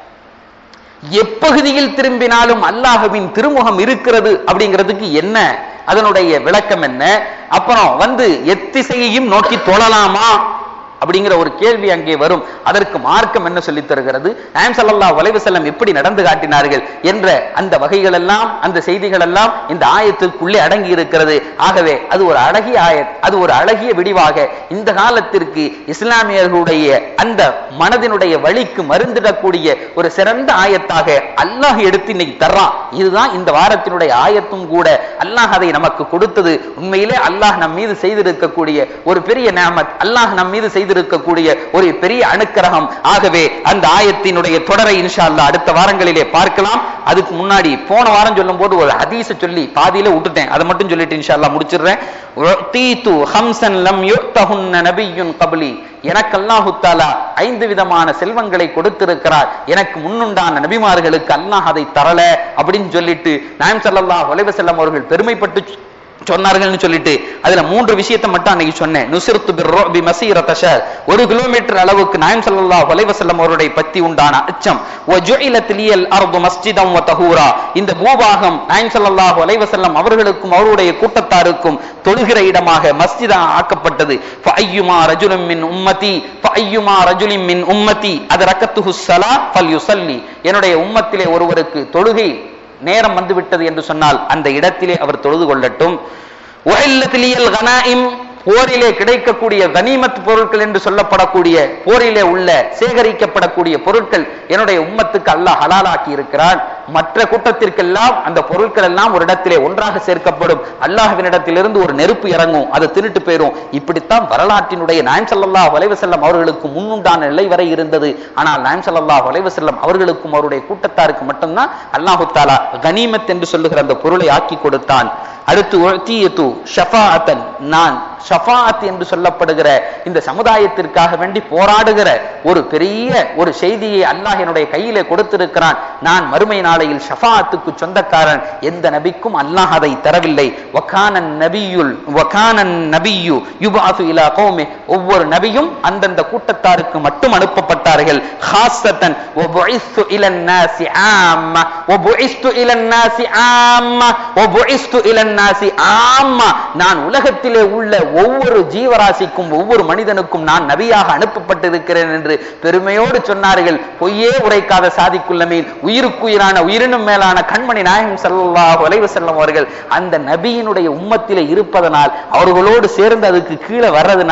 எப்பகுதியில் திரும்பினாலும் அல்லாஹுவின் திருமுகம் இருக்கிறது அப்படிங்கிறதுக்கு என்ன அதனுடைய விளக்கம் என்ன அப்புறம் வந்து எத்திசையையும் நோக்கி தொழலாமா அப்படிங்கிற ஒரு கேள்வி அங்கே வரும் அதற்கு மார்க்கம் என்ன சொல்லித் தருகிறது ஆம் ஸல்லல்லாஹு அலைஹி வஸல்லம் எப்படி நடந்து காட்டினார்கள் என்ற அந்த வகைகள் எல்லாம் அந்த செய்திகள் எல்லாம் இந்த ஆயத்திற்குள்ளே அடங்கி இருக்கிறது ஆகவே அது ஒரு அழகிய ஆயத் அது ஒரு அழகிய விடிவாக இந்த காலத்திற்கு இஸ்லாமியர்களுடைய அந்த மனதினுடைய வழிக்கு மருந்திடக்கூடிய ஒரு சிறந்த ஆயத்தாக அல்லாஹ் எடுத்து இன்னைக்கு தர்றான் இதுதான் இந்த வாரத்தினுடைய ஆயத்தும் கூட அல்லாஹ் அதை நமக்கு கொடுத்தது உண்மையிலே அல்லாஹ் நம் மீது செய்திருக்கக்கூடிய ஒரு பெரிய நேமத் அல்லாஹ் நம் மீது செய்திருக்கக்கூடிய ஒரு பெரிய அனுக்கிரகம் ஆகவே அந்த ஆயத்தினுடைய தொடரை இன்ஷா அல்லாஹ் அடுத்த வாரங்களிலே பார்க்கலாம் அதுக்கு முன்னாடி போன வாரம் சொல்லும் போது ஒரு ஹதீஸ சொல்லி பாதியில விட்டுட்டேன் அதை மட்டும் சொல்லிட்டு இன்ஷா அல்லாஹ் முடிச்சிடுறேன் உஅதீது ஹம்சன் லம் யுத்தஹுன்ன நபிய்யுன் கப்லி எனக்கு அல்லாஹு தாலா ஐந்து விதமான செல்வங்களை கொடுத்திருக்கிறார் எனக்கு முன்னுண்டான நபிமார்களுக்கு அல்லாஹ் அதை தரல அப்படின்னு சொல்லிட்டு நாயம் ஸல்லல்லாஹு அலைஹி வஸல்லம் அவர்கள் பெருமைப்பட்டு சொன்னார்கள்னு சொல்லிட்டு அதுல மூன்று விஷயத்தை மட்டும் அன்னைக்கு சொன்னேன் நுசிர்த்து பிர்ருபி மசீரத ஷஹர் ஒரு கிலோமீட்டர் அளவுக்கு நாயம் ஸல்லல்லாஹு அலைஹி வஸல்லம் அவருடைய பத்தி உண்டான அச்சம் வஜுஇலத் லியல் அர்து மஸ்ஜிதம் வ தஹூரா இந்த பூபாகம் நாயம் ஸல்லல்லாஹு அலைஹி வஸல்லம் அவர்களுக்கும் அவருடைய கூட்டத்தாருக்கும் தொழுகிற இடமாக மஸ்ஜிதா ஆக்கப்பட்டது ஃபஅய்யுமா ரஜுலும் மின் உம்மதி ஃபஅய்யுமா ரஜுலின் மின் உம்மதி அதரக்கத்துஹு ஸலா ஃபல்யுஸல்லி என்னுடைய உம்மத்திலே ஒருவருக்கு தொழுகை நேரம் வந்து விட்டது என்று சொன்னால் அந்த இடத்திலே அவர் தொழுது கொள்ளட்டும் உஹில்லத்திலியல் கனாயிம் போரிலே கிடைக்கக்கூடிய கனிமத் பொருட்கள் என்று சொல்லப்படக்கூடிய போரிலே உள்ள சேகரிக்கப்படக்கூடிய பொருட்கள் என்னுடைய உம்மத்துக்கு அல்லாஹ் ஹலாலாக்கி இருக்கிறான் மற்ற கூட்டத்திற்கெல்லாம் அந்த பொருட்கள் எல்லாம் ஒரு இடத்திலே ஒன்றாக சேர்க்கப்படும் அல்லாஹ்வினிடத்திலிருந்து ஒரு நெருப்பு இறங்கும் அது திருட்டு போயிரும் இப்படித்தான் வரலாற்றினுடைய நாயம் ஸல்லல்லாஹு அலைஹி வஸல்லம் அவர்களுக்கு முன்னுண்டான நிலை வரை இருந்தது ஆனால் நாயம் ஸல்லல்லாஹு அலைஹி வஸல்லம் அவர்களுக்கும் அவருடைய கூட்டத்தாருக்கு மட்டும்தான் அல்லாஹு தாலா கனிமத் என்று சொல்லுகிற அந்த பொருளை ஆக்கி கொடுத்தான் அடுத்து உழ்த்தியத்து ஷஃபாஅத்தன் நான் ஷஃபாஅத் என்று சொல்லப்படுகிற இந்த சமுதாயத்திற்காக வேண்டி போராடுகிற ஒரு பெரிய ஒரு செய்தியை அல்லாஹ் என்னுடைய கையிலே கொடுத்திருக்கிறான் நான் மறுமை நாளையில் ஷஃபாஅத்துக்கு சொந்தக்காரன் எந்த நபிக்கும் அல்லாஹ் அதை தரவில்லை வகானன் நபியுல் வகானன் நபியு யுபாசு இலா கௌமி ஒவ்வொரு நபியும் அந்தந்த கூட்டத்தாருக்கு மட்டும் அனுப்பப்பட்டார்கள் ஹாஸத்தன் வபுஇஸ்து இலன் நாசி ஆம்ம வபுஇஸ்து இலன் நாசி ஆம்ம வபுஇஸ்து இலன் நாசி ஆம்ம நான் உலகத்திலே உள்ள ஒவ்வொரு ஜீவராசிக்கும் ஒவ்வொரு மனிதனுக்கும் நான் நபியாக அனுப்பப்பட்டிருக்கிறேன் என்று பெருமையோடு சொன்னார்கள் பொய்யே உரைக்காத சாதிக்குள்ளமீன் உயிருக்குயிரான உயிரினும் மேலான கண்மணி நாயகம் ஸல்லல்லாஹு அலைஹி வஸல்லம் அவர்கள் அந்த நபியினுடைய உம்மத்திலே இருப்பதனால் அவர்களோடு சேர்ந்து அதுக்கு கீழே வர்றதுனால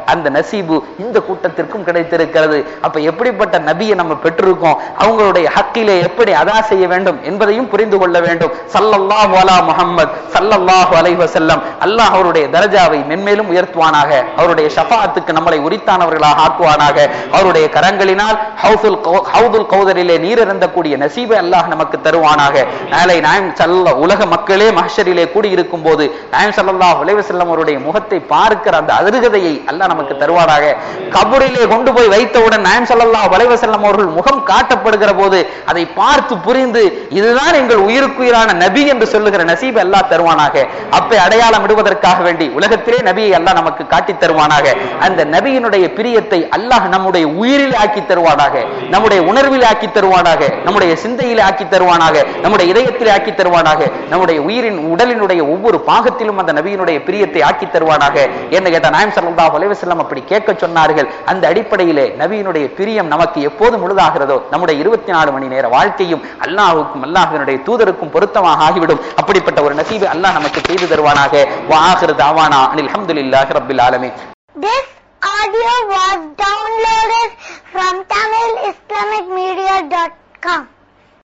அந்த நசீபு இந்த கூட்டத்திற்கும் கிடைத்திருக்கிறது அப்ப எப்படிப்பட்ட நபியை நம்ம பெற்றிருக்கோம் அவங்களுடைய ஹக்கிலே எப்படி அதா செய்ய வேண்டும் என்பதையும் புரிந்து கொள்ள வேண்டும் சல்லல்லாஹு அலா முஹம்மத் சல்லல்லாஹு அலைஹி வஸல்லம் அல்லாஹ் அவருடைய தரஜாவை மென்மேலும் உயர்த்துவானாக அவருடைய ஷஃபாத்துக்கு நம்மளை உரித்தானவர்களாக ஆக்குவானாக அவருடைய கரங்களினால் ஹவுதுல் கௌ- ஹவுதுல் கௌதரிலே நீர் இறந்தக்கூடிய நசீபை அல்லாஹ் நமக்கு தருவானாக நாளை நாயம் சல்ல உலக மக்களே மஹ்ஷரிலே கூடி இருக்கும் போது நாயம் ஸல்லல்லாஹு அலைஹி வஸல்லம் அவருடைய முகத்தை பார்க்கிற அந்த அருகதையை அல்லாஹ் நமக்கு தருவாராக கபரிலே கொண்டு போய் வைத்தவுடன் நாயம் ஸல்லல்லாஹு அலைஹி வஸல்லம் அவர்கள் முகம் காட்டப்படுகிற போது அதை பார்த்து புரிந்து இதுதான் எங்கள் உயிருக்குயிரான நபி என்று சொல்லுகிற நசீபை அல்லாஹ் தருவானாக அப்பை அடையாளம் இடுவதற்காக வேண்டி உலகத்திலே நபியை அல்லாஹ் நமக்கு காட்டி தருவானாக அந்த நபியினுடைய பிரியத்தை அல்லாஹ் நம்முடைய உயிரில் ஆக்கி தருவானாக நம்முடைய உணர்வில் ஆக்கி தருவானாக நம்முடைய சிந்தையில் ஆக்கி தருவானாக நம்முடைய இதயத்தில் ஆக்கி தருவானாக நம்முடைய உயிரின் உடலினுடைய ஒவ்வொரு பாகத்திலும் அந்த நபியினுடைய பிரியத்தை ஆக்கி தருவானாக என்ன கேட்ட நாயம் ஸல்லல்லாஹு அலைஹி வஸல்லம் அப்படி கேட்க சொன்னார்கள் அந்த அடிப்படையிலே நபியினுடைய பிரியம் நமக்கு எப்போது முழுதாகிறதோ நம்முடைய இருபத்தி நாலு மணி நேர வாழ்க்கையும் அல்லாஹ்வுக்கும் அல்லாஹ்வினுடைய தூதருக்கும் பொருத்தமாக ஆகிவிடும் அப்படிப்பட்ட ஒரு நசீபை அல்லாஹ் நமக்கு செய்து தருவானாக வாஹிரு தாவானா அனில் அல்ஹம்துலில்லாஹி ரப்பில் ஆலமீன் This audio was downloaded from TamilIslamicMedia.com.